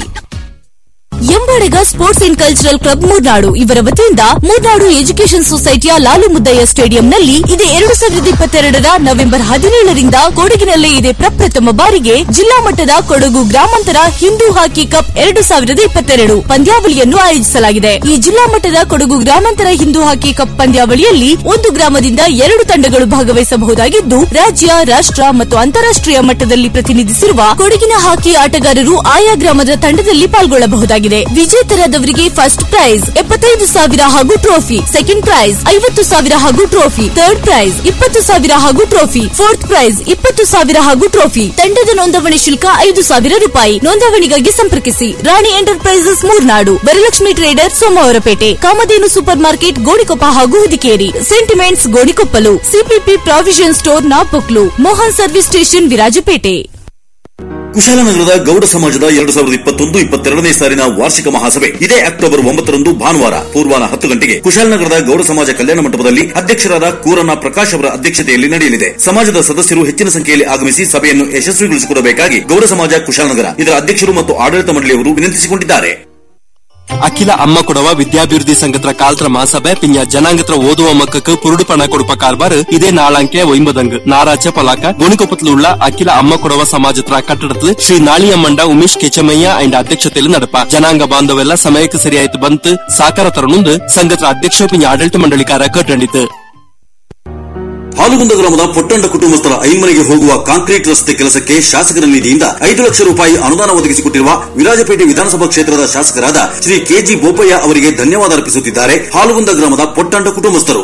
Speaker 1: ಎಂಬಡೆಗ sports and cultural club Moornadu ಇವರ ವತಿಯಿಂದ ಮೂರ್ನಾಡು ಎಜುಕೇಷನ್ ಸೊಸೈಟಿಯ ಲಾಲು ಮುದ್ದಯ್ಯ ಸ್ಟೇಡಿಯಂನಲ್ಲಿ ಇದೇ ಎರಡು ಸಾವಿರದ ಇಪ್ಪತ್ತೆರಡರ ನವೆಂಬರ್ ಹದಿನೇಳರಿಂದ ಕೊಡಗಿನಲ್ಲೇ ಇದೆ ಪ್ರಪ್ರಥಮ ಬಾರಿಗೆ ಜಿಲ್ಲಾ ಮಟ್ಟದ ಕೊಡಗು ಗ್ರಾಮಾಂತರ ಹಿಂದೂ ಹಾಕಿ ಕಪ್ ಎರಡು ಸಾವಿರದ ಇಪ್ಪತ್ತೆರಡು ಪಂದ್ಯಾವಳಿಯನ್ನು ಆಯೋಜಿಸಲಾಗಿದೆ ಈ ಜಿಲ್ಲಾ ಮಟ್ಟದ ಕೊಡಗು ಗ್ರಾಮಾಂತರ ಹಿಂದೂ ಹಾಕಿ ಕಪ್ ಪಂದ್ಯಾವಳಿಯಲ್ಲಿ ಒಂದು ಗ್ರಾಮದಿಂದ ಎರಡು ತಂಡಗಳು ಭಾಗವಹಿಸಬಹುದಾಗಿದ್ದು ರಾಜ್ಯ ರಾಷ್ಟ್ರ ಮತ್ತು ಅಂತಾರಾಷ್ಟ್ರೀಯ ಮಟ್ಟದಲ್ಲಿ ಪ್ರತಿನಿಧಿಸಿರುವ ಕೊಡಗಿನ ಹಾಕಿ ಆಟಗಾರರು ಆಯಾ ಗ್ರಾಮದ ತಂಡದಲ್ಲಿ ಪಾಲ್ಗೊಳ್ಳಬಹುದಾಗಿದೆ ವಿಜೇತರಾದವರಿಗೆ ಫಸ್ಟ್ ಪ್ರೈಸ್ ಎಪ್ಪತ್ತೈದು ಸಾವಿರ ಹಾಗೂ ಟ್ರೋಫಿ ಸೆಕೆಂಡ್ ಪ್ರೈಸ್ ಐವತ್ತು ಸಾವಿರ ಹಾಗೂ ಟ್ರೋಫಿ ಥರ್ಡ್ ಪ್ರೈಸ್ ಇಪ್ಪತ್ತು ಸಾವಿರ ಹಾಗೂ ಟ್ರೋಫಿ ಫೋರ್ತ್ ಪ್ರೈಸ್ ಇಪ್ಪತ್ತು ಸಾವಿರ ಹಾಗೂ ಟ್ರೋಫಿ ತಂಡದ ನೋಂದಣಿ ಶುಲ್ಕ ಐದು ಸಾವಿರ ರೂಪಾಯಿ ನೋಂದಣಿಗಾಗಿ ಸಂಪರ್ಕಿಸಿ Rani enterprises Moornadu Varalakshmi trader Somwarpet Kamadhenu super market Gonikoppa ಹಾಗೂ Hudikeri sentiments Gonikoppal CPP provision store Napoklu Mohan service station Virajpet
Speaker 4: ಕುಶಾಲನಗರದ ಗೌಡ ಸಮಾಜದ ಎರಡು ಸಾವಿರದ ಇಪ್ಪತ್ತೊಂದು ಇಪ್ಪತ್ತೆರಡನೇ ಸಾಲಿನ ವಾರ್ಷಿಕ ಮಹಾಸಭೆ ಇದೇ ಅಕ್ಟೋಬರ್ ಒಂಬತ್ತರಂದು ಭಾನುವಾರ ಪೂರ್ವಾನ ಹತ್ತು ಗಂಟೆಗೆ ಕುಶಾಲನಗರದ ಗೌಡ ಸಮಾಜ ಕಲ್ಯಾಣ ಮಂಟಪದಲ್ಲಿ ಅಧ್ಯಕ್ಷರಾದ ಕೂರನ ಪ್ರಕಾಶ್ ಅವರ ಅಧ್ಯಕ್ಷತೆಯಲ್ಲಿ ನಡೆಯಲಿದೆ ಸಮಾಜದ ಸದಸ್ಯರು ಹೆಚ್ಚಿನ ಸಂಖ್ಯೆಯಲ್ಲಿ ಆಗಮಿಸಿ ಸಭೆಯನ್ನು ಯಶಸ್ವಿಗೊಳಿಸಿಕೊಡಬೇಕಾಗಿ ಗೌಡ ಸಮಾಜ ಕುಶಾಲನಗರ ಇದರ ಅಧ್ಯಕ್ಷರು ಮತ್ತು ಆಡಳಿತ ಮಂಡಳಿಯವರು ವಿನಂತಿಸಿಕೊಂಡಿದ್ದಾರೆ
Speaker 2: ಅಖಿಲ ಅಮ್ಮ ಕೊಡವ ವಿದ್ಯಾಭಿವೃದ್ಧಿ ಸಂಘತ್ರ ಕಾಲ್ತ್ರ ಮಾಸಭೆ ಪಿಂಜ ಜನಾಂಗತ್ರ ಓದುವ ಮಕ್ಕಕ್ಕೆ ಪುರುಡು ಪಣ ಕೊಡುಪ ಕಾರ್ಬಾರ್ ಇದೇ ನಾಳಂಕೆ ಒಯ್ಂಬದಂಗ್ ನಾರಾಚ ಪಲಾಕ ಗುಣಿಕೊಪ್ಪತ್ಲು ಉಳ್ಳ ಅಖಿಲ ಅಮ್ಮ ಕೊಡವ ಸಮಾಜತ್ರ ಕಟ್ಟಡത്തിൽ ಶ್ರೀ ನಾಳಿಯಮ್ಮಂಡ ಉಮೇಶ್ ಕೆಚಮಯ್ಯ ಅಂಡ್ ಅಧ್ಯಕ್ಷತೆಯಲ್ಲಿ ನಡಪ ಜನಾಂಗ ಬಾಂಧವೆಲ್ಲ ಸಮಯಕ್ಕೆ ಸರಿಯಾಯ್ತು ಬಂತು ಸಾಕಾರ ತರನುಂದು ಸಂಘತ್ರ ಅಧ್ಯಕ್ಷ ಪಿಂಜ ಆಡಳಿತ ಮಂಡಳಿಕಾರ ಕಟ್ಟಂಡಿತು
Speaker 4: ಹಾಲುಗುಂದ ಗ್ರಾಮದ ಪೊಟ್ಟಂಡ ಕುಟುಂಬಸ್ಥರ ಐನ್ಮನೆಗೆ ಹೋಗುವ ಕಾಂಕ್ರೀಟ್ ರಸ್ತೆ ಕೆಲಸಕ್ಕೆ ಶಾಸಕರ ನಿಧಿಯಿಂದ ಐದು ಲಕ್ಷ ರೂಪಾಯಿ ಅನುದಾನ ಒದಗಿಸಿಕೊಟ್ಟಿರುವ ವಿರಾಜಪೇಟೆ ವಿಧಾನಸಭಾ ಕ್ಷೇತ್ರದ ಶಾಸಕರಾದ ಶ್ರೀ ಕೆಜಿ ಬೋಪಯ್ಯ ಅವರಿಗೆ ಧನ್ಯವಾದ ಅರ್ಪಿಸುತ್ತಿದ್ದಾರೆ ಹಾಲುಗುಂದ ಗ್ರಾಮದ ಪೊಟ್ಟಂಡ ಕುಟುಂಬಸ್ಥರು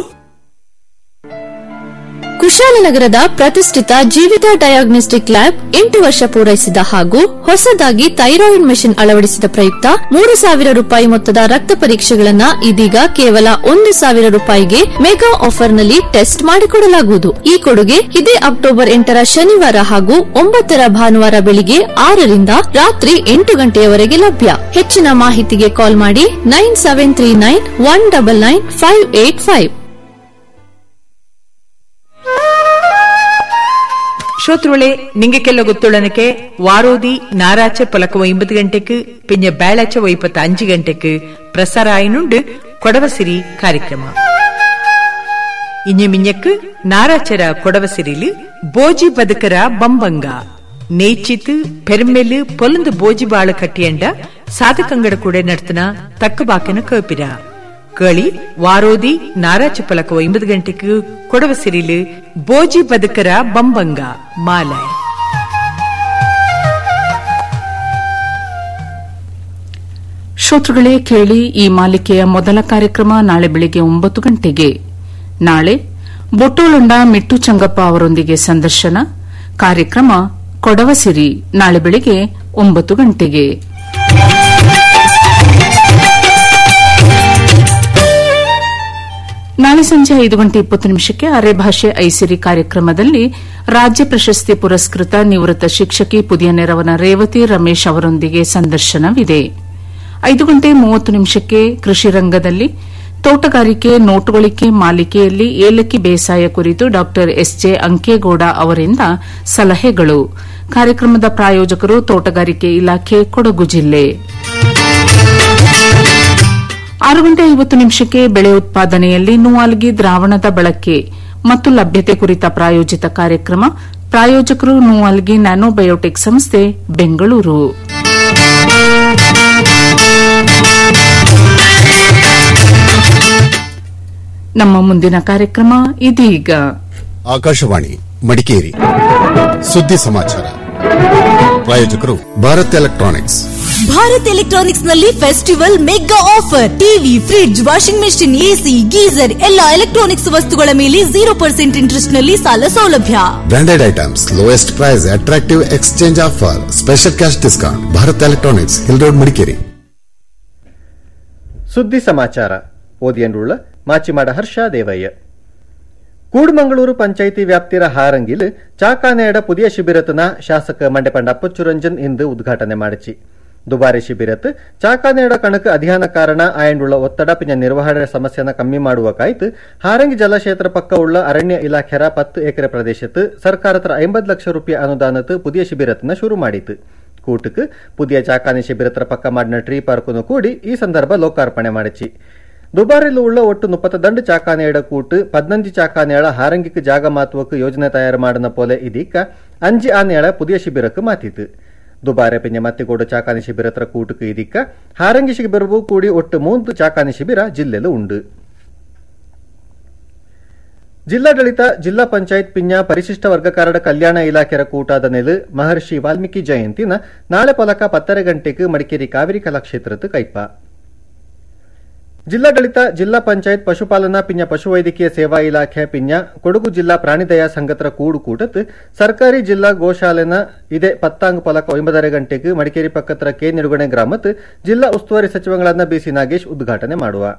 Speaker 7: ಕುಶಾಲನಗರದ ಪ್ರತಿಷ್ಠಿತ ಜೀವಿತ ಡಯಾಗ್ನೋಸ್ಟಿಕ್ ಲ್ಯಾಬ್ ಎಂಟು ವರ್ಷ ಪೂರೈಸಿದ ಹಾಗೂ ಹೊಸದಾಗಿ ಥೈರಾಯಿಡ್ ಮೆಷಿನ್ ಅಳವಡಿಸಿದ ಪ್ರಯುಕ್ತ ಮೂರು ಸಾವಿರ ರೂಪಾಯಿ ಮೊತ್ತದ ರಕ್ತ ಪರೀಕ್ಷೆಗಳನ್ನ ಇದೀಗ ಕೇವಲ ಒಂದು ಸಾವಿರ ರೂಪಾಯಿಗೆ ಮೆಗಾ ಆಫರ್ನಲ್ಲಿ ಟೆಸ್ಟ್ ಮಾಡಿಕೊಡಲಾಗುವುದು ಈ ಕೊಡುಗೆ ಇದೇ ಅಕ್ಟೋಬರ್ ಎಂಟರ ಶನಿವಾರ ಹಾಗೂ ಒಂಬತ್ತರ ಭಾನುವಾರ ಬೆಳಿಗ್ಗೆ ಆರರಿಂದ ರಾತ್ರಿ ಎಂಟು ಗಂಟೆಯವರೆಗೆ ಲಭ್ಯ ಹೆಚ್ಚಿನ ಮಾಹಿತಿಗೆ ಕಾಲ್ ಮಾಡಿ nine seven three nine one double nine five eight five
Speaker 11: ಶ್ರೋತೃಗಳെ നിങ്ങൾക്കെല്ലാം ಗೊತ್ತುള്ളനಕ್ಕೆ ವಾರೋದಿ ನಾರಾಚ ಪಲಕ ഒമ്പത് ಗಂಟೆക്ക് പിന്നെ ಬೇಳಾಚ ಒಯ್ಪತ್ತ അഞ്ച് ಗಂಟೆക്ക് പ്രസാരായനുണ്ട് കൊടവസിരി കാര്യക്രಮ ഇഞ്ഞ മിഞ്ഞക്ക് നാരാച്ചര കൊടവസിരിയില് ബോജി ബതുക്കര ബമ്പಂಗ ನೇಚಿತ್ ಪೆರ್ಮೆಲ್ ಪೊಲಂದು ಬೋಜಿ ಬಾಳ ಕಟ್ಟಿಯಂಡ ಸಾಧಕಂಗಡ ಕೂಡ ನಡ್ತನ ತಕ್ಕಬಾಕಿನ ಕೇಪಿರ ಕೇಳಿ ವಾರೋದಿ ನಾರಾಚ ಪಲಕ ಒಂಬತ್ತು ಗಂಟೆಗೆ ಕೊಡವ ಸಿರಿಲು ಬೋಜಿ ಬದುಕರ ಬಂಬಂಗ ಮಾಲಾಯ್
Speaker 5: ಶ್ರೋತೃಗಳೇ ಕೇಳಿ ಈ ಮಾಲಿಕೆಯ ಮೊದಲ ಕಾರ್ಯಕ್ರಮ ನಾಳೆ ಬೆಳಿಗ್ಗೆ ಒಂಬತ್ತು ಗಂಟೆಗೆ ನಾಳೆ ಬೊಟ್ಟೋಳೊಂಡ ಮಿಟ್ಟು ಚಂಗಪ್ಪ ಅವರೊಂದಿಗೆ ಸಂದರ್ಶನ ಕಾರ್ಯಕ್ರಮ ಕೊಡವಸಿರಿ ನಾಳೆ ಬೆಳಿಗ್ಗೆ ಒಂಬತ್ತು ಗಂಟೆಗೆ ನಾಳೆ ಸಂಜೆ ಐದು ಗಂಟೆ ಇಪ್ಪತ್ತು ನಿಮಿಷಕ್ಕೆ ಅರೆ ಭಾಷೆ ಐಸಿರಿ ಕಾರ್ಯಕ್ರಮದಲ್ಲಿ ರಾಜ್ಯ ಪ್ರಶಸ್ತಿ ಪುರಸ್ಕೃತ ನಿವೃತ್ತ ಶಿಕ್ಷಕಿ ಪುದಿಯ ನೆರವನ ರೇವತಿ ರಮೇಶ್ ಅವರೊಂದಿಗೆ ಸಂದರ್ಶನವಿದೆ ಐದು ಗಂಟೆ ಮೂವತ್ತು ನಿಮಿಷಕ್ಕೆ ಕೃಷಿ ರಂಗದಲ್ಲಿ ತೋಟಗಾರಿಕೆ ನೋಟುಗಳಿಕೆ ಮಾಲಿಕೆಯಲ್ಲಿ ಏಲಕ್ಕಿ ಬೇಸಾಯ ಕುರಿತು ಡಾ ಎಸ್ಜೆ ಅಂಕೇಗೌಡ ಅವರಿಂದ ಸಲಹೆಗಳು ಕಾರ್ಯಕ್ರಮದ ಪ್ರಾಯೋಜಕರು ತೋಟಗಾರಿಕೆ ಇಲಾಖೆ ಕೊಡಗು ಜಿಲ್ಲೆ ಆರು ಗಂಟೆ ಐವತ್ತು ನಿಮಿಷಕ್ಕೆ ಬೆಳೆ ಉತ್ಪಾದನೆಯಲ್ಲಿ ನೂವಾಲ್ಗಿ ದ್ರಾವಣದ ಬಳಕೆ ಮತ್ತು ಲಭ್ಯತೆ ಕುರಿತ ಪ್ರಾಯೋಜಿತ ಕಾರ್ಯಕ್ರಮ ಪ್ರಾಯೋಜಕರು ನೂವಾಲ್ಗಿ ನ್ಯಾನೋಬಯೋಟೆಕ್ ಸಂಸ್ಥೆ ಬೆಂಗಳೂರು ನಮ್ಮ ಮುಂದಿನ ಕಾರ್ಯಕ್ರಮ ಇದೀಗ
Speaker 23: ಆಕಾಶವಾಣಿ ಮಡಿಕೇರಿ ಸುದ್ದಿ ಸಮಾಚಾರ ಪ್ರಾಯೋಜಕರು ಭಾರತ್ ಎಲೆಕ್ಟ್ರಾನಿಕ್ಸ್
Speaker 1: ಭಾರತ್ ಎಲೆಕ್ಟ್ರಾನಿಕ್ಸ್ ನಲ್ಲಿ festival mega offer TV fridge washing machine AC geyser ಎಲ್ಲಾ ಎಲೆಕ್ಟ್ರಾನಿಕ್ಸ್ ವಸ್ತುಗಳ ಮೇಲೆ ಜೀರೋ ಪರ್ಸೆಂಟ್ ಇಂಟ್ರೆಸ್ಟ್ ನಲ್ಲಿ ಸಾಲ ಸೌಲಭ್ಯ
Speaker 23: branded items lowest price attractive exchange offer special cash discount Bharat electronics hill road Madikeri
Speaker 24: ಸುದ್ದಿ ಸಮಾಚಾರ ಓದಿಯಂಡುಳ್ಳ ಮಾಚಿಮಾಡ ಹರ್ಷ ದೇವಯ್ಯ ಕೂಡುಮಂಗಳೂರು ಪಂಚಾಯಿತಿ ವ್ಯಾಪ್ತಿರ ಹಾರಂಗಿಲ್ ಚಾಕಾನೇಡ ಪುದಿಯ ಶಿಬಿರತನ ಶಾಸಕ ಮಂಡೆಪಂಡ ಅಪ್ಪಚ್ಚುರಂಜನ್ ಇಂದು ಉದ್ಘಾಟನೆ ಮಾಡಿಚಿ ದುಬಾರಿ ಶಿಬಿರತ್ ಚಾಕಾನೇಡ ಕಣಕ್ ಅಧಿಯಾನ ಕಾರಣ ಆಯಂಡುಳ್ಳ ಒತ್ತಡ ಪಿಂಜ ನಿರ್ವಹಣೆ ಸಮಸ್ಯೆನ ಕಮ್ಮಿ ಮಾಡುವ ಕಾಯ್ತು ಹಾರಂಗಿ ಜಲಕ್ಷೇತ್ರ ಪಕ್ಕ ಉಳ್ಳ ಅರಣ್ಯ ಇಲಾಖೆರ ಪತ್ತು ಎಕರೆ ಪ್ರದೇಶತ್ ಸರ್ಕಾರತ್ರ ಐಂಬತ್ತು ಲಕ್ಷ ರೂಪಾಯಿ ಅನುದಾನತ್ ಪುದಿಯ ಶಿಬಿರತ್ನ ಶುರು ಮಾಡಿತು ಕೂಟಕ್ ಪುದಿಯ ಚಾಕಾನಿ ಶಿಬಿರತ್ರ ಪಕ್ಕ ಮಾಡಿನ ಟ್ರೀ ಪಾರ್ಕನ್ನು ಕೂಡಿ ಈ ಸಂದರ್ಭ ಲೋಕಾರ್ಪಣೆ ಮಾಡಿಚಿ ದುಬಾರಿಲು ಉಳ್ಳ ಒಟ್ಟು ಮುಪ್ಪತ್ತ ದಂಡು ಚಾಕಾನೇಡ ಕೂಟು ಪದ್ನಂಜಿ ಚಾಕಾನೇಳ ಹಾರಂಗಿಕ್ ಜಾಗ ಮಾತುವಕ್ ಯೋಜನೆ ತಯಾರು ಮಾಡಿನ ಪೋಲೆ ಇದೀಕ ಅಂಜಿ ಆನೇಳ ಪುದಿಯ ಶಿಬಿರಕ್ಕೆ ಮಾತಿತು ದುಬಾರೆ ಪಿಂಜ ಮತ್ತಿಗೋಡು ಚಾಕಾನಿ ಶಿಬಿರತ್ರ ಕೂಟಕ್ಕೆ ಇದೀಕ ಹಾರಂಗಿ ಶಿಬಿರವು ಕೂಡಿ ಒಟ್ಟು ಮೂಂದು ಚಾಕಾನಿ ಶಿಬಿರ ಜಿಲ್ಲೆಲು ಉಂಡು ಜಿಲ್ಲಾಡಳಿತ ಜಿಲ್ಲಾ ಪಂಚಾಯತ್ ಪಿಂಜ ಪರಿಶಿಷ್ಟ ವರ್ಗಕಾರರ ಕಲ್ಯಾಣ ಇಲಾಖೆರ ಕೂಟಾದ ನೆಲು ಮಹರ್ಷಿ ವಾಲ್ಮೀಕಿ ಜಯಂತಿನ ನಾಳೆ ಪಲಕ ಪತ್ತರ ಗಂಟೆಗೆ ಮಡಿಕೇರಿ ಕಾವೇರಿ ಕಲಾಕ್ಷೇತ್ರತ್ತು ಕೈಪ ಜಿಲ್ಲಾಡಳಿತ ಜಿಲ್ಲಾ ಪಂಚಾಯತ್ ಪಶುಪಾಲನಾ ಪಿಂಜ ಪಶುವೈದ್ಯಕೀಯ ಸೇವಾ ಇಲಾಖೆ ಪಿಂಜ ಕೊಡಗು ಜಿಲ್ಲಾ ಪ್ರಾಣಿದಯಾ ಸಂಘತ್ರ ಕೂಡು ಕೂಟತ್ ಸರ್ಕಾರಿ ಜಿಲ್ಲಾ ಗೋಶಾಲೆನ ಇದೇ ಪತ್ತಾಂಗ್ ಪಲಕ ಒಂಬತ್ತரை ಗಂಟೆಗೆ ಮಡಿಕೇರಿ ಪಕ್ಕತ್ರ ಕೆ ನಿಡುಗಣೆ ಗ್ರಾಮತ್ ಜಿಲ್ಲಾ ಉಸ್ತುವಾರಿ ಸಚಿವಗಳಾದ ಬಿಸಿ ನಾಗೇಶ್ ಉದ್ಘಾಟನೆ ಮಾಡುವ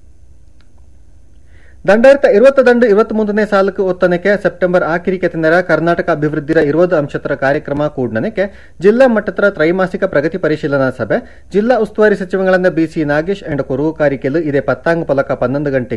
Speaker 24: ದಂಡಾಯಿರತ ಇರುವತ್ತ ದಂಡು ಇರುವತ್ತ್ ಮೂರನೇ ಸಾಲಕ್ಕೆ ಒತ್ತನಕ್ಕೆ ಸೆಪ್ಟೆಂಬರ್ ಆಖಿರಿಕೆ ತಿನ್ನರ ಕರ್ನಾಟಕ ಅಭಿವೃದ್ಧಿರ ಇರುವುದು ಅಂಶತ್ರ ಕಾರ್ಯಕ್ರಮ ಕೂಡ್ನನಕ್ಕೆ ಜಿಲ್ಲಾ ಮಟ್ಟದ ತ್ರೈಮಾಸಿಕ ಪ್ರಗತಿ ಪರಿಶೀಲನಾ ಸಭೆ ಜಿಲ್ಲಾ ಉಸ್ತುವಾರಿ ಸಚಿವಗಳಾದ ಬಿಸಿ ನಾಗೇಶ್ ಅಂಡ್ ಕೊರವು ಕಾರಿಕೆಲು ಇದೇ ಪತ್ತಾಂಗ್ ಪಲಕ ಪನ್ನೊಂದು ಗಂಟೆ